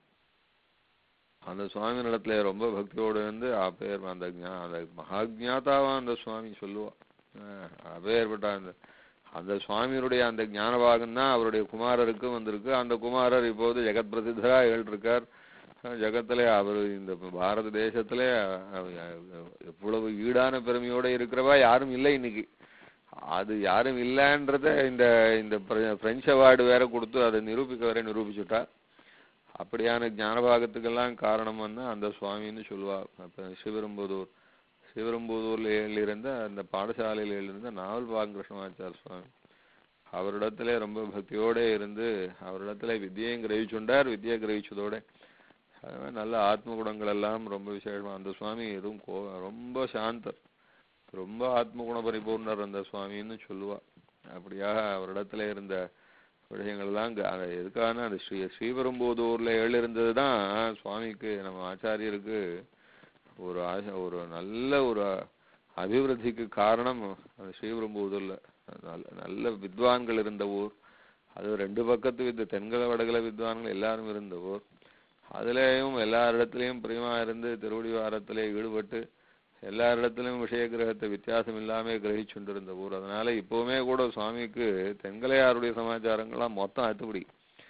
அந்த சுவாமியினிடத்துல ரொம்ப பக்தியோடு இருந்து அப்பேர் அந்த ஞா- அந்த மகாஜாதாவா அந்த சுவாமி சொல்லுவா அஹ் அப்பேற்பட்ட அந்த அந்த சுவாமியினுடைய அந்த ஞானபாகம் தான் அவருடைய குமாரருக்கு வந்திருக்கு அந்த குமாரர் இப்போது ஜெகத் பிரசித்தரா இருக்கார் ஜெகத்திலே அவர் இந்த பாரத தேசத்திலே அஹ், எவ்வளவு ஈடான பெருமையோட இருக்கிறவா யாரும் இல்லை இன்னைக்கு அது யாரும் இல்லைன்றத இந்த இந்த பிர- பிரெஞ்சு அவார்டு வேற கொடுத்து அதை நிரூபிக்க வேற நிரூபிச்சுட்டா அப்படியான ஞானபாகத்துக்கெல்லாம் காரணம் வந்து அந்த சுவாமின்னு சொல்லுவா அப்ப சிவரம்புதூர் சிவரம்புதூர்ல இருந்த அந்த பாடசாலையில இருந்த நாவல் பாகம் கிருஷ்ணமாச்சார் சுவாமி அவரிடத்துல ரொம்ப பக்தியோட இருந்து அவரிடத்துல வித்தியையும் கிரகிச்சுண்டார் வித்தியை கிரகிச்சதோட அது மாதிரி நல்ல ஆத்ம குணங்கள் எல்லாம் ரொம்ப விசேஷமா அந்த சுவாமி எதுவும் கோ ரொம்ப சாந்தர் ரொம்ப ஆத்ம குண பரிபூர்ணர் அந்த சுவாமின்னு சொல்லுவா அப்படியாக அவரிடத்துல இருந்த விஷயங்கள்லாம் அங்க அங்க எதுக்கான அந்த ஸ்ரீ ஸ்ரீபெரும்புதூர்ல எழுந்தது தான் சுவாமிக்கு நம்ம ஆச்சாரியருக்கு ஒரு ஆச- ஒரு நல்ல ஒரு அபிவிருத்திக்கு காரணம் அந்த ஸ்ரீபெரும்புதூர்ல நல்ல நல்ல வித்வான்கள் இருந்த ஊர் அது ரெண்டு பக்கத்து வித் தென்கல வடகல வித்வான்கள் எல்லாரும் இருந்த ஊர் அதுலயும் எல்லா இடத்துலயும் பிரியமா இருந்து திருவடிவாரத்திலே ஈடுபட்டு எல்லா இடத்துலயும் விஷய கிரகத்தை வித்தியாசம் இல்லாம கிரகிச்சுண்டிருந்த ஊர் அதனால இப்பவுமே கூட சுவாமிக்கு தென்கலையாருடைய சமாச்சாரங்கள்லாம் மொத்தம் அத்துப்படி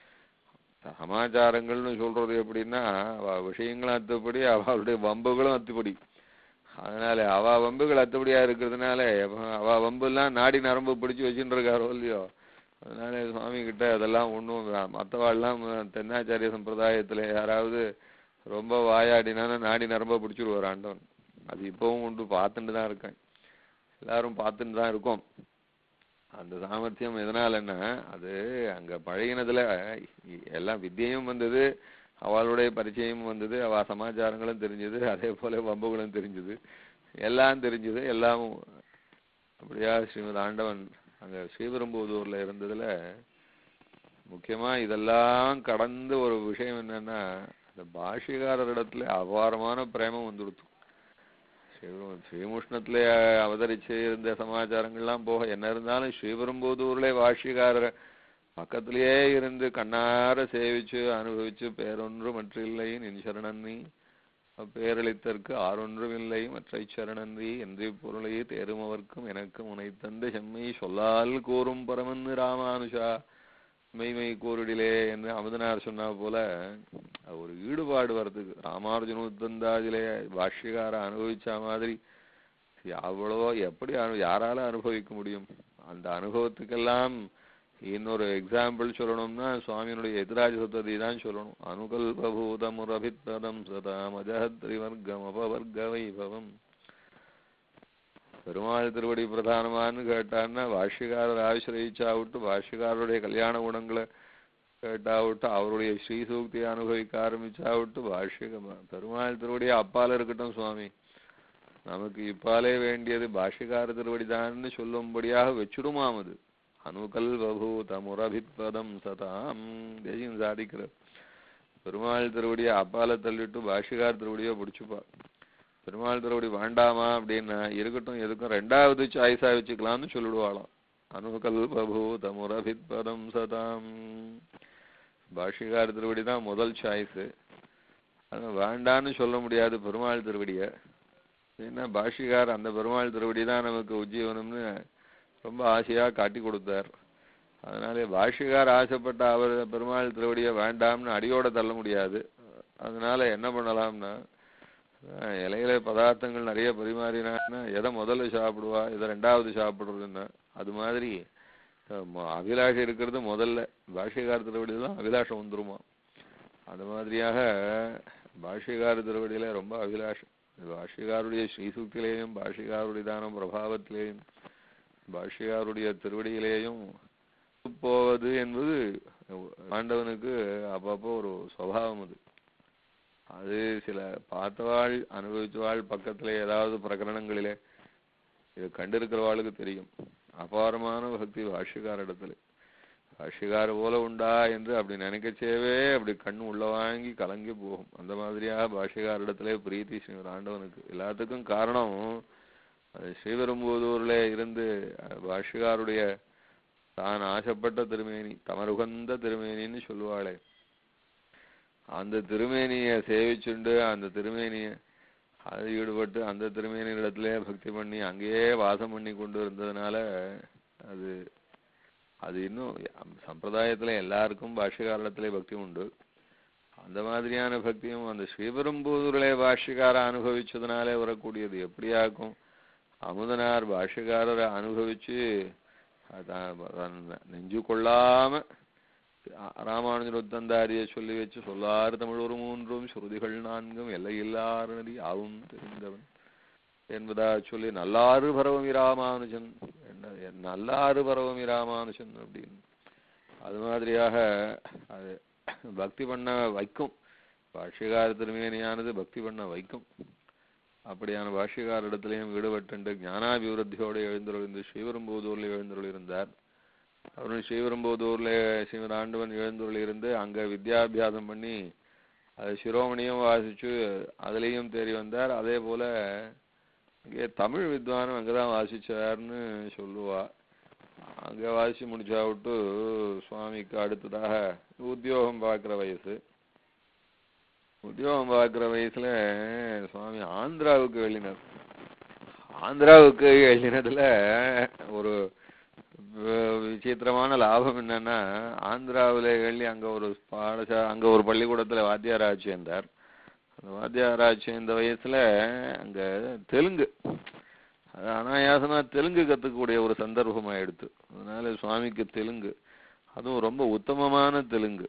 சமாச்சாரங்கள்னு சொல்றது எப்படின்னா அவ விஷயங்களும் அத்துப்படி அவளுடைய வம்புகளும் அத்துப்படி அதனால அவ வம்புகள் அத்துப்படியா இருக்கிறதுனால எப்ப- அவ வம்பெல்லாம் நாடி நரம்பு பிடிச்சு வச்சுட்டு இருக்காரோ இல்லையோ அதனால சுவாமி கிட்ட அதெல்லாம் ஒண்ணும் மற்றவாள்லாம் தென்னாச்சாரிய சம்பிரதாயத்துல யாராவது ரொம்ப வாயாடினானா நாடி நரம்ப பிடிச்சிருவார் ஆண்டவன் அது இப்பவும் உண்டு பார்த்துட்டு தான் இருக்கேன் எல்லாரும் பார்த்துட்டு தான் இருக்கோம் அந்த சாமர்த்தியம் எதனாலன்னா அது அங்க பழகினதுல இ- எல்லாம் வித்தியையும் வந்தது அவளுடைய பரிச்சயம் வந்தது அவ சமாச்சாரங்களும் தெரிஞ்சது அதே போல வம்புகளும் தெரிஞ்சது எல்லாம் தெரிஞ்சது எல்லாம் அப்படியா ஸ்ரீமத் ஆண்டவன் அங்க ஸ்ரீபெரும்புதூர்ல இருந்ததுல முக்கியமா இதெல்லாம் கடந்து ஒரு விஷயம் என்னன்னா அந்த பாஷிகாரரிடத்துல அபாரமான பிரேமம் வந்துடுத்து ஸ்ரீ- ஸ்ரீமுஷ்ணத்துல அவதரிச்சு இருந்த சமாச்சாரங்கள்லாம் போக என்ன இருந்தாலும் ஸ்ரீபெரும்புதூர்ல பாஷிகாரர் பக்கத்திலேயே இருந்து கண்ணார சேவிச்சு அனுபவிச்சு பேரொன்று மற்றில்லை நின் சரணன் நீ அப்பேரளித்தற்கு ஆறொன்றும் இல்லை மற்றை சரணன்றி என்று பொருளை தேருமவர்க்கும் எனக்கும் உனை தந்த செம்மை சொல்லால் கூறும் பரமன்னு ராமானுஷா மெய்மை கூறுடிலே என்று அமுதனார் சொன்னா போல அது ஒரு ஈடுபாடு வர்றதுக்கு ராமானுஜன் உத்தந்தாதிலே பாஷ்யகார அனுபவிச்ச மாதிரி அவ்வளவோ எப்படி அனு யாரால அனுபவிக்க முடியும் அந்த அனுபவத்துக்கெல்லாம் இன்னொரு எக்ஸாம்பிள் சொல்லணும்னா சுவாமியினுடைய எதிராஜ சத்ததி தான் சொல்லணும் அனுகல்பூதம் ரபித்பதம் சதாம் அஜஹத்ரிவர்க்கம் அபவர்க்க வைபவம் பெருமாள் திருவடி பிரதானமான்னு கேட்டான்னா பாஷ்யக்காரர் ஆசிரயிச்சா விட்டு பாஷ்யக்காரருடைய கல்யாண குணங்களை கேட்டா விட்டு அவருடைய ஸ்ரீ சூக்தியை அனுபவிக்க ஆரம்பிச்சா விட்டு பாஷ்யக பெருமாள் திருவடியை அப்பால இருக்கட்டும் சுவாமி நமக்கு இப்பாலே வேண்டியது பாஷ்யக்கார திருவடிதான்னு சொல்லும்படியாக வச்சுடுமாம் அது அனுகல்பூதமுரபித்பதம் சதாம் தேசியம் சாதிக்கிறார் பெருமாள் திருவடியை அப்பால தள்ளிட்டு பாஷ்யக்கார திருவடியை பிடிச்சுப்பா பெருமாள் திருவடி வேண்டாமா அப்படின்னா இருக்கட்டும் எதுக்கும் ரெண்டாவது சாய்ஸா வச்சுக்கலாம்னு சொல்லிடுவாளாம் அனுகல்பூதமுரபித்பதம் சதாம் பாஷ்யக்கார திருவடி தான் முதல் சாய்ஸு அது வேண்டான்னு சொல்ல முடியாது பெருமாள் திருவடியை ஏன்னா பாஷிகார் அந்த பெருமாள் திருவடி தான் நமக்கு உஜ்ஜீவனம்னு ரொம்ப ஆசையா காட்டி கொடுத்தார் அதனாலே பாஷிகார் ஆசைப்பட்ட அவர் பெருமாள் திருவடியை வேண்டாம்னு அடியோட தள்ள முடியாது அதனால என்ன பண்ணலாம்னா அஹ் இலையில பதார்த்தங்கள் நிறைய பரிமாறினான்னா எதை முதல்ல சாப்பிடுவா எதை ரெண்டாவது சாப்பிடுறதுன்னா அது மாதிரி அஹ் ம- அபிலாஷை இருக்கிறது முதல்ல பாஷ்யகார திருவடி தான் அபிலாஷம் வந்துருமா அந்த மாதிரியாக பாஷ்யகார திருவடியில ரொம்ப அபிலாஷம் பாஷ்யகாருடைய ஸ்ரீசூக்தியிலேயும் பாஷ்யகாருடைய தானம் பிரபாவத்திலேயும் பாஷ்யகாருடைய திருவடியிலேயும் போவது என்பது ஆண்டவனுக்கு அப்பப்போ ஒரு சுவாவம் அது அது சில பார்த்தவாள் அனுபவிச்சவாள் பக்கத்துல ஏதாவது பிரகரணங்களிலே இது கண்டிருக்கிறவாளுக்கு தெரியும் அபாரமான பக்தி பாஷ்யக்கார இடத்துல பாஷ்யக்கார போல உண்டா என்று அப்படி நினைக்கச்சேவே அப்படி கண்ணு உள்ள வாங்கி கலங்கி போகும் அந்த மாதிரியாக பாஷ்யக்கார இடத்துல பிரீத்தி ஸ்ரீமத் ஆண்டவனுக்கு எல்லாத்துக்கும் காரணம் அது ஸ்ரீபெரும்புதூர்ல இருந்து அஹ், பாஷ்யக்காருடைய தான் ஆசைப்பட்ட திருமேனி தமருகந்த திருமேனின்னு சொல்லுவாளே அந்த திருமேனிய சேவிச்சுண்டு அந்த திருமேனிய அது ஈடுபட்டு அந்த திருமேனி இடத்திலே பக்தி பண்ணி அங்கேயே வாசம் பண்ணி கொண்டு இருந்ததுனால அது அது இன்னும் சம்பிரதாயத்துல எல்லாருக்கும் பாஷ்யகாரத்திலே பக்தி உண்டு அந்த மாதிரியான பக்தியும் அந்த ஸ்ரீபெரும்புதூரிலே பாஷ்யக்கார அனுபவிச்சதுனாலே வரக்கூடியது எப்படியாக்கும் அமுதனார் பாஷ்யக்காரரை அனுபவிச்சு அதான் அதான் நெஞ்சு கொள்ளாம ராமானுஜர் உத்தந்தாரியை சொல்லி வச்சு சொல்லாறு தமிழ் ஒரு மூன்றும் ஸ்ருதிகள் நான்கும் எல்லையில்லாரதி ஆவும் தெரிந்தவன் என்பதா சொல்லி நல்லாறு பரவமி ராமானுஜன் என்ன நல்லாறு பரவமி ராமானுஜன் அப்படின்னு அது மாதிரியாக அது பக்தி பண்ண வைக்கும் பாஷ்யகார திருமேனியானது பக்தி பண்ண வைக்கும் அப்படியான பாஷ்யகார இடத்திலையும் ஈடுபட்டு ஞானாபிவிருத்தியோடு எழுந்தருள் இந்த ஸ்ரீபெரும்புதூரில் எழுந்தருள் இருந்தார் அப்புறம் ஸ்ரீவெரும்புதூர்ல ஸ்ரீமத் ஆண்டவன் எழுந்தூர்ல இருந்து அங்க வித்யாபியாசம் பண்ணி அது சிரோமணியும் வாசிச்சு அதுலயும் தேறி வந்தார் அதே போல இங்கே தமிழ் வித்வானும் அங்கதான் வாசிச்சார்னு சொல்லுவா அங்க வாசிச்சு முடிச்சா விட்டு சுவாமிக்கு அடுத்ததாக உத்தியோகம் பார்க்குற வயசு உத்தியோகம் பார்க்குற வயசுல சுவாமி ஆந்திராவுக்கு வெளியினார் ஆந்திராவுக்கு எழுதினதுல ஒரு வி- விசித்திரமான லாபம் என்னன்னா ஆந்திராவுல எழுதி அங்க ஒரு பாடசா அங்க ஒரு பள்ளிக்கூடத்துல வாத்தியாராக சேர்ந்தார் அந்த வாத்தியாராக சேர்ந்த வயசுல அங்க தெலுங்கு அது அனாயாசமா தெலுங்கு கத்துக்கக்கூடிய ஒரு சந்தர்ப்பம் ஆயிடுத்து அதனால சுவாமிக்கு தெலுங்கு அதுவும் ரொம்ப உத்தமமான தெலுங்கு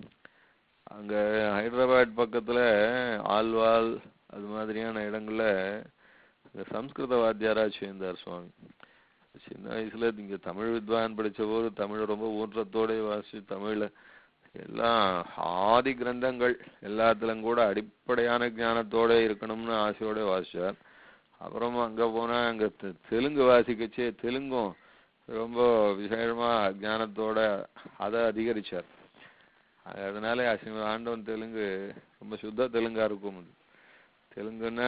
அங்க ஹைதராபாத் பக்கத்துல ஆல்வால் அது மாதிரியான இடங்கள்ல அங்க சம்ஸ்கிருத வாத்தியாரா சேர்ந்தார் சுவாமி சின்ன வயசுல இங்க தமிழ் வித்வான் படிச்ச போது தமிழ் ரொம்ப ஊற்றத்தோட வாசிச்சு தமிழ்ல எல்லாம் ஆதி கிரந்தங்கள் எல்லாத்துலயும் கூட அடிப்படையான ஞானத்தோட இருக்கணும்னு ஆசையோட வாசிச்சார் அப்புறம் அங்க போனா அங்க தெ- தெலுங்கு வாசிக்கச்சே தெலுங்கும் ரொம்ப விசேஷமா ஞானத்தோட அதை அதிகரிச்சார் அதனால அசிங்க ஆண்டவன் தெலுங்கு ரொம்ப சுத்த தெலுங்கா இருக்கும் அது தெலுங்குன்னா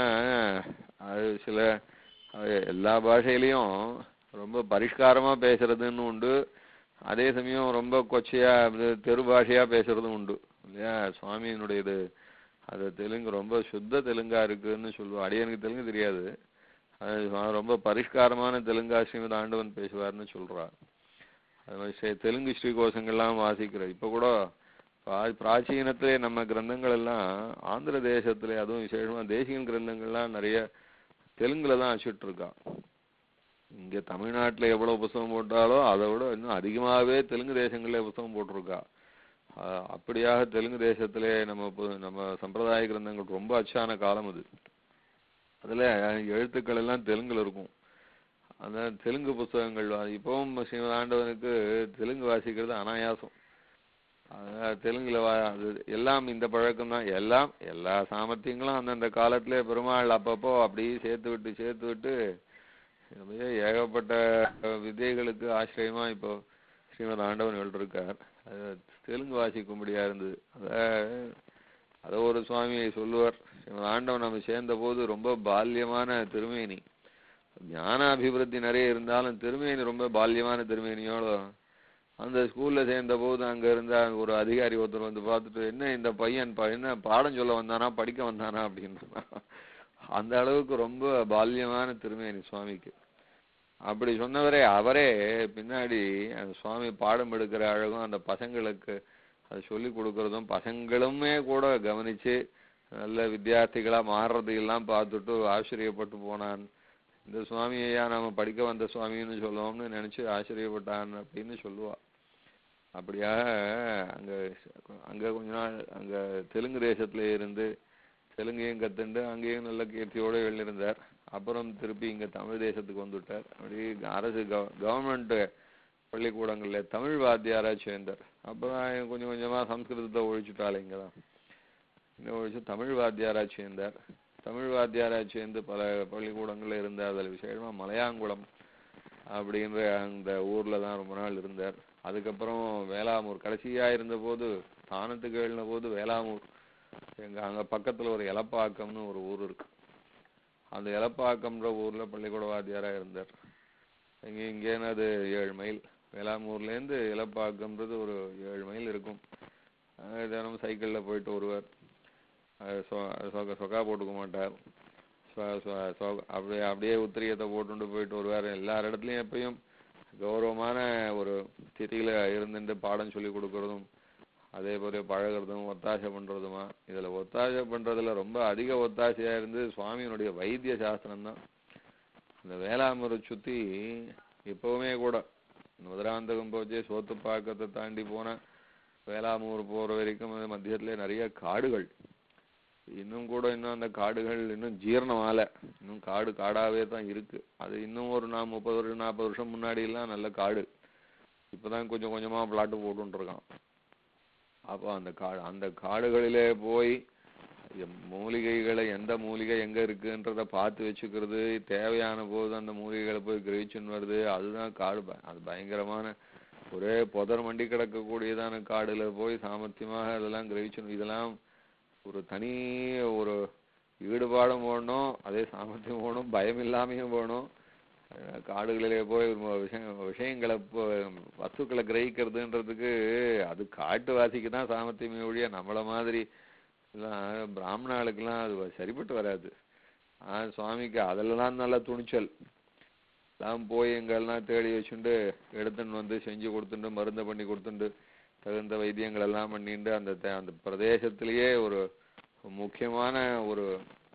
அது சில அது எல்லா பாஷையிலையும் ரொம்ப பரிஷ்காரமா பேசுறதுன்னு உண்டு அதே சமயம் ரொம்ப கொச்சையா இது தெரு பாஷையா பேசுறதும் உண்டு இல்லையா சுவாமியினுடைய இது அது தெலுங்கு ரொம்ப சுத்த தெலுங்கா இருக்குன்னு சொல்லுவா அடியனுக்கு தெலுங்கு தெரியாது அது சுவா- ரொம்ப பரிஷ்காரமான தெலுங்கா ஸ்ரீமத் ஆண்டவன் பேசுவார்னு சொல்றா அது மாதிரி ஸ்ரீ- தெலுங்கு ஸ்ரீகோஷங்கள்லாம் வாசிக்கிற இப்ப கூட பிரா- பிராச்சீனத்திலே நம்ம கிரந்தங்கள் எல்லாம் ஆந்திர தேசத்திலே அதுவும் விசேஷமா தேசியன் கிரந்தங்கள்லாம் நிறைய தெலுங்குல தான் அச்சிட்டு இருக்கா இங்க தமிழ்நாட்டுல எவ்வளவு புத்தகம் போட்டாலோ அதை விட இன்னும் அதிகமாகவே தெலுங்கு தேசங்களே புத்தகம் போட்டிருக்கா அஹ் அப்படியாக தெலுங்கு தேசத்திலே நம்ம பு- நம்ம சம்பிரதாய கிரந்தங்கள் ரொம்ப அச்சான காலம் அது அதுல எழுத்துக்கள் எல்லாம் தெலுங்குல இருக்கும் அந்த தெலுங்கு புஸ்தகங்கள் வா- இப்பவும் ஸ்ரீமத் ஆண்டவனுக்கு தெலுங்கு வாசிக்கிறது அனாயாசம் அதனால தெலுங்குல வா அது எல்லாம் இந்த பழக்கம் தான் எல்லாம் எல்லா சாமர்த்தியங்களும் அந்தந்த காலத்திலே பெருமாள் அப்பப்போ அப்படியே சேர்த்து விட்டு சேர்த்து விட்டு அப்படியே ஏகப்பட்ட வித்தைகளுக்கு ஆசிரியமா இப்போ ஸ்ரீமத் ஆண்டவன் எழுதிருக்கார் அது தெலுங்கு வாசிக்கும்படியா இருந்தது அத அத ஒரு சுவாமி சொல்லுவார் ஸ்ரீமத் ஆண்டவன் நம்ம சேர்ந்த போது ரொம்ப பால்யமான திருமேனி ஞான அபிவிருத்தி நிறைய இருந்தாலும் திருமேனி ரொம்ப பால்யமான திருமேனியோட அந்த ஸ்கூல்ல சேர்ந்த போது அங்க இருந்த ஒரு அதிகாரி ஒருத்தர் வந்து பார்த்துட்டு என்ன இந்த பையன் ப- என்ன பாடம் சொல்ல வந்தானா படிக்க வந்தானா அப்படின்னு அந்த அளவுக்கு ரொம்ப பால்யமான திருமேனி சுவாமிக்கு அப்படி சொன்னவரே அவரே பின்னாடி அந்த சுவாமி பாடம் எடுக்கிற அழகும் அந்த பசங்களுக்கு அது சொல்லி கொடுக்கறதும் பசங்களுமே கூட கவனிச்சு நல்ல வித்தியார்த்திகளா மாறுறது எல்லாம் பார்த்துட்டு ஆச்சரியப்பட்டு போனான் இந்த சுவாமியையா நாம படிக்க வந்த சுவாமின்னு சொல்லுவோம்னு நினைச்சு ஆச்சரியப்பட்டான் அப்படின்னு சொல்லுவா அப்படியாக அங்க அங்க கொஞ்ச நாள் அங்க தெலுங்கு தேசத்துல இருந்து தெலுங்கையும் கத்துண்டு அங்கேயும் நல்ல கீர்த்தியோட எழுந்திருந்தார் அப்புறம் திருப்பி இங்க தமிழ் தேசத்துக்கு வந்துட்டார் அப்படி அரசு கவர்மெண்ட் பள்ளிக்கூடங்கள்ல தமிழ் வாத்தியாரா சேர்ந்தார் அப்புறம் கொஞ்சம் கொஞ்சமா சம்ஸ்கிருதத்தை ஒழிச்சுட்டாள் இங்கதான் இன்னும் ஒழிச்சு தமிழ் வாத்தியாரா சேர்ந்தார் தமிழ் வாத்தியாரா சேர்ந்து பல பள்ளிக்கூடங்கள்ல இருந்தார் அதில் விசேஷமா மலையாங்குளம் அப்படின்ற அந்த ஊர்ல தான் ரொம்ப நாள் இருந்தார் அதுக்கப்புறம் வேளாமூர் கடைசியா இருந்த போது ஸ்தானத்துக்கு எழுந்த போது வேளாமூர் எங்க அங்க பக்கத்துல ஒரு எலப்பாக்கம்னு ஒரு ஊர் இருக்கு அந்த எலப்பாக்கம்ன்ற ஊர்ல பள்ளிக்கூட வாத்தியாரா இருந்தார் இங்க இங்கேன்னு அது ஏழு மைல் வேளாமூர்ல இருந்து எலப்பாக்கம்ன்றது ஒரு ஏழு மைல் இருக்கும் அஹ் தினமும் சைக்கிள்ல போயிட்டு வருவார் அஹ் சொ- சொக சொக்கா போட்டுக்க மாட்டார் சொ- சொ- சொ- அப்படியே அப்படியே உத்திரியத்தை போட்டுட்டு போயிட்டு வருவார் எல்லார் இடத்துலயும் எப்பயும் கௌரவமான ஒரு திதியில இருந்துட்டு பாடம் சொல்லி கொடுக்கறதும் அதே போல பழகுறதும் ஒத்தாசை பண்றதுமா இதுல ஒத்தாசை பண்றதுல ரொம்ப அதிக ஒத்தாசையா இருந்து சுவாமியினுடைய வைத்திய சாஸ்திரம் தான் அந்த வேளாமரை சுத்தி எப்பவுமே கூட மதுராந்தகம் போச்சு சோத்துப்பாக்கத்தை தாண்டி போன வேளாமூர் போற வரைக்கும் அது மத்தியத்துல நிறைய காடுகள் இன்னும் கூட இன்னும் அந்த காடுகள் இன்னும் ஜீரணமால இன்னும் காடு காடாவே தான் இருக்கு அது இன்னும் ஒரு நான் முப்பது வருஷம் நாற்பது வருஷம் முன்னாடி எல்லாம் நல்ல காடு இப்பதான் கொஞ்சம் கொஞ்சமா பிளாட்டு போட்டுட்டு இருக்கான் அப்போ அந்த காடு அந்த காடுகளிலே போய் எம் மூலிகைகளை எந்த மூலிகை எங்க இருக்குன்றத பார்த்து வச்சுக்கிறது தேவையான போது அந்த மூலிகைகளை போய் கிரகிச்சுன்னு வருது அதுதான் காடு ப- அது பயங்கரமான ஒரே புதர் மண்டி கிடக்கக்கூடியதான காடுல போய் சாமர்த்தியமாக அதெல்லாம் கிரகிச்சணும் இதெல்லாம் ஒரு தனி ஒரு ஈடுபாடும் போடணும் அதே சாமர்த்தியம் போகணும் பயம் இல்லாமையும் போகணும் அஹ் காடுகளிலே போய் ம- விஷய விஷயங்களை போ- வஸ்துக்களை கிரகிக்கிறதுன்றதுக்கு அது காட்டுவாசிக்கு தான் சாமர்த்தியமே ஒழிய நம்மள மாதிரி எல்லாம் பிராமணாளுக்கெல்லாம் அது வ- சரிப்பட்டு வராது ஆ சுவாமிக்கு அதெல்லாம் நல்ல துணிச்சல் எல்லாம் போய் எங்கெல்லாம் தேடி வச்சுண்டு எடுத்துன்னு வந்து செஞ்சு கொடுத்துட்டு மருந்தை பண்ணி கொடுத்துட்டு தகுந்த வைத்தியங்கள் எல்லாம் பண்ணிட்டு அந்த த- அந்த பிரதேசத்திலேயே ஒரு முக்கியமான ஒரு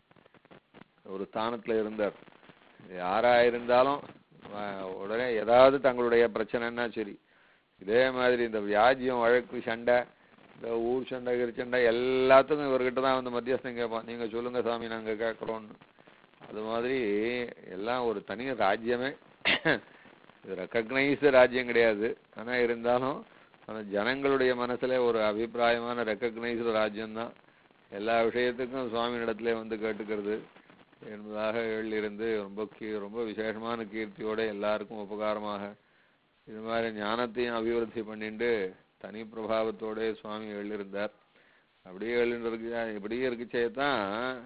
ஒரு ஸ்தானத்துல இருந்தார் யாரா இருந்தாலும் அஹ், உடனே ஏதாவது தங்களுடைய பிரச்சனைன்னா சரி இதே மாதிரி இந்த வியாஜியம் வழக்கு சண்டை இந்த ஊர் சண்டை கிரிச்சண்டை எல்லாத்துக்கும் இவர்கிட்ட தான் வந்து மத்தியஸ்தம் கேட்பான் நீங்க சொல்லுங்க சாமி நாங்க கேட்குறோன்னு அது மாதிரி எல்லாம் ஒரு தனி ராஜ்யமே ரெக்கக்னைஸ்டு ராஜ்யம் கிடையாது ஆனா இருந்தாலும் அந்த ஜனங்களுடைய மனசுல ஒரு அபிப்பிராயமான ரெக்கக்னைஸ்டு ராஜ்யம்தான் எல்லா விஷயத்துக்கும் சுவாமியிடத்திலே வந்து கேட்டுக்கிறது என்பதாக எழுதியிருந்து ரொம்ப கீ ரொம்ப விசேஷமான கீர்த்தியோட எல்லாருக்கும் உபகாரமாக இது மாதிரி ஞானத்தையும் அபிவிருத்தி பண்ணிட்டு தனி பிரபாவத்தோட சுவாமி எழுதியிருந்தார் அப்படியே எழுதிருக்கு இப்படியே இருக்குச்சே தான்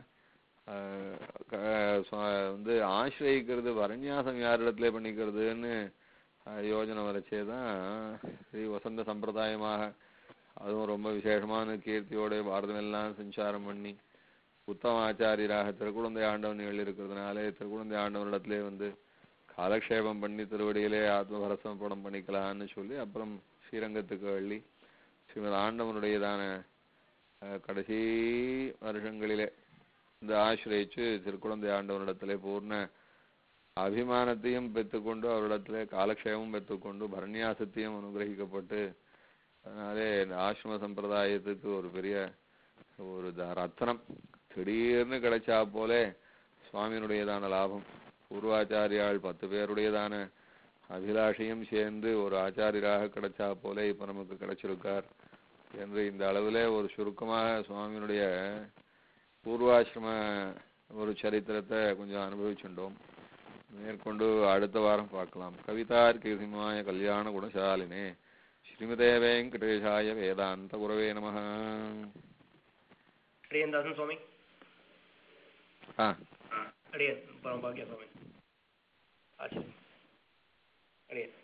ஆஹ் க- சுவா- வந்து ஆசிரயிக்கிறது வரநியாசம் யாரிடத்துல பண்ணிக்கிறதுன்னு ஆஹ் யோஜனை வரைச்சே தான் ஸ்ரீ வசந்த சம்பிரதாயமாக அதுவும் ரொம்ப விசேஷமான கீர்த்தியோட பாரதமெல்லாம் சஞ்சாரம் பண்ணி உத்தம ஆச்சாரியராக திருக்குழந்தை ஆண்டவன் எழுதியிருக்கிறதுனாலே திருக்குழந்தை ஆண்டவனிடத்திலே வந்து காலக்ஷேபம் பண்ணி திருவடியிலே ஆத்மபரசமப்படம் பண்ணிக்கலாம்னு சொல்லி அப்புறம் ஸ்ரீரங்கத்துக்கு அள்ளி ஸ்ரீமத் ஆண்டவனுடையதான அஹ், கடைசி வருஷங்களிலே இந்த ஆசிரயிச்சு திருக்குழந்தை ஆண்டவனிடத்திலே பூர்ண அபிமானத்தையும் பெற்றுக்கொண்டு அவரிடத்திலே காலக்ஷேமம் பெற்றுக்கொண்டு பரநியாசத்தையும் அனுகிரகிக்கப்பட்டு அதனாலே இந்த ஆசிரம சம்பிரதாயத்துக்கு ஒரு பெரிய ஒரு த- ரத்னம் திடீர்னு கிடைச்சா போலே சுவாமியினுடையதான லாபம் பூர்வாச்சாரியாள் பத்து பேருடையதான அபிலாஷையும் சேர்ந்து ஒரு ஆச்சாரியராக கிடைச்சா போலே இப்ப நமக்கு கிடைச்சிருக்கார் என்று இந்த அளவிலே ஒரு சுருக்கமாக சுவாமியினுடைய பூர்வாசிரம ஒரு சரித்திரத்தை கொஞ்சம் அனுபவிச்சுட்டோம் மேற்கொண்டு அடுத்த வாரம் பார்க்கலாம் கவிதார்க்கு சிம்மாய கல்யாண குணசாலினே ஸ்ரீமதே வெங்கடேஷாய வேதாந்த குரவே நமः அடியன் சுவாமி ஆ அடியன் பரமபாகிய சுவாமி ஆச்சரியம் அடியன்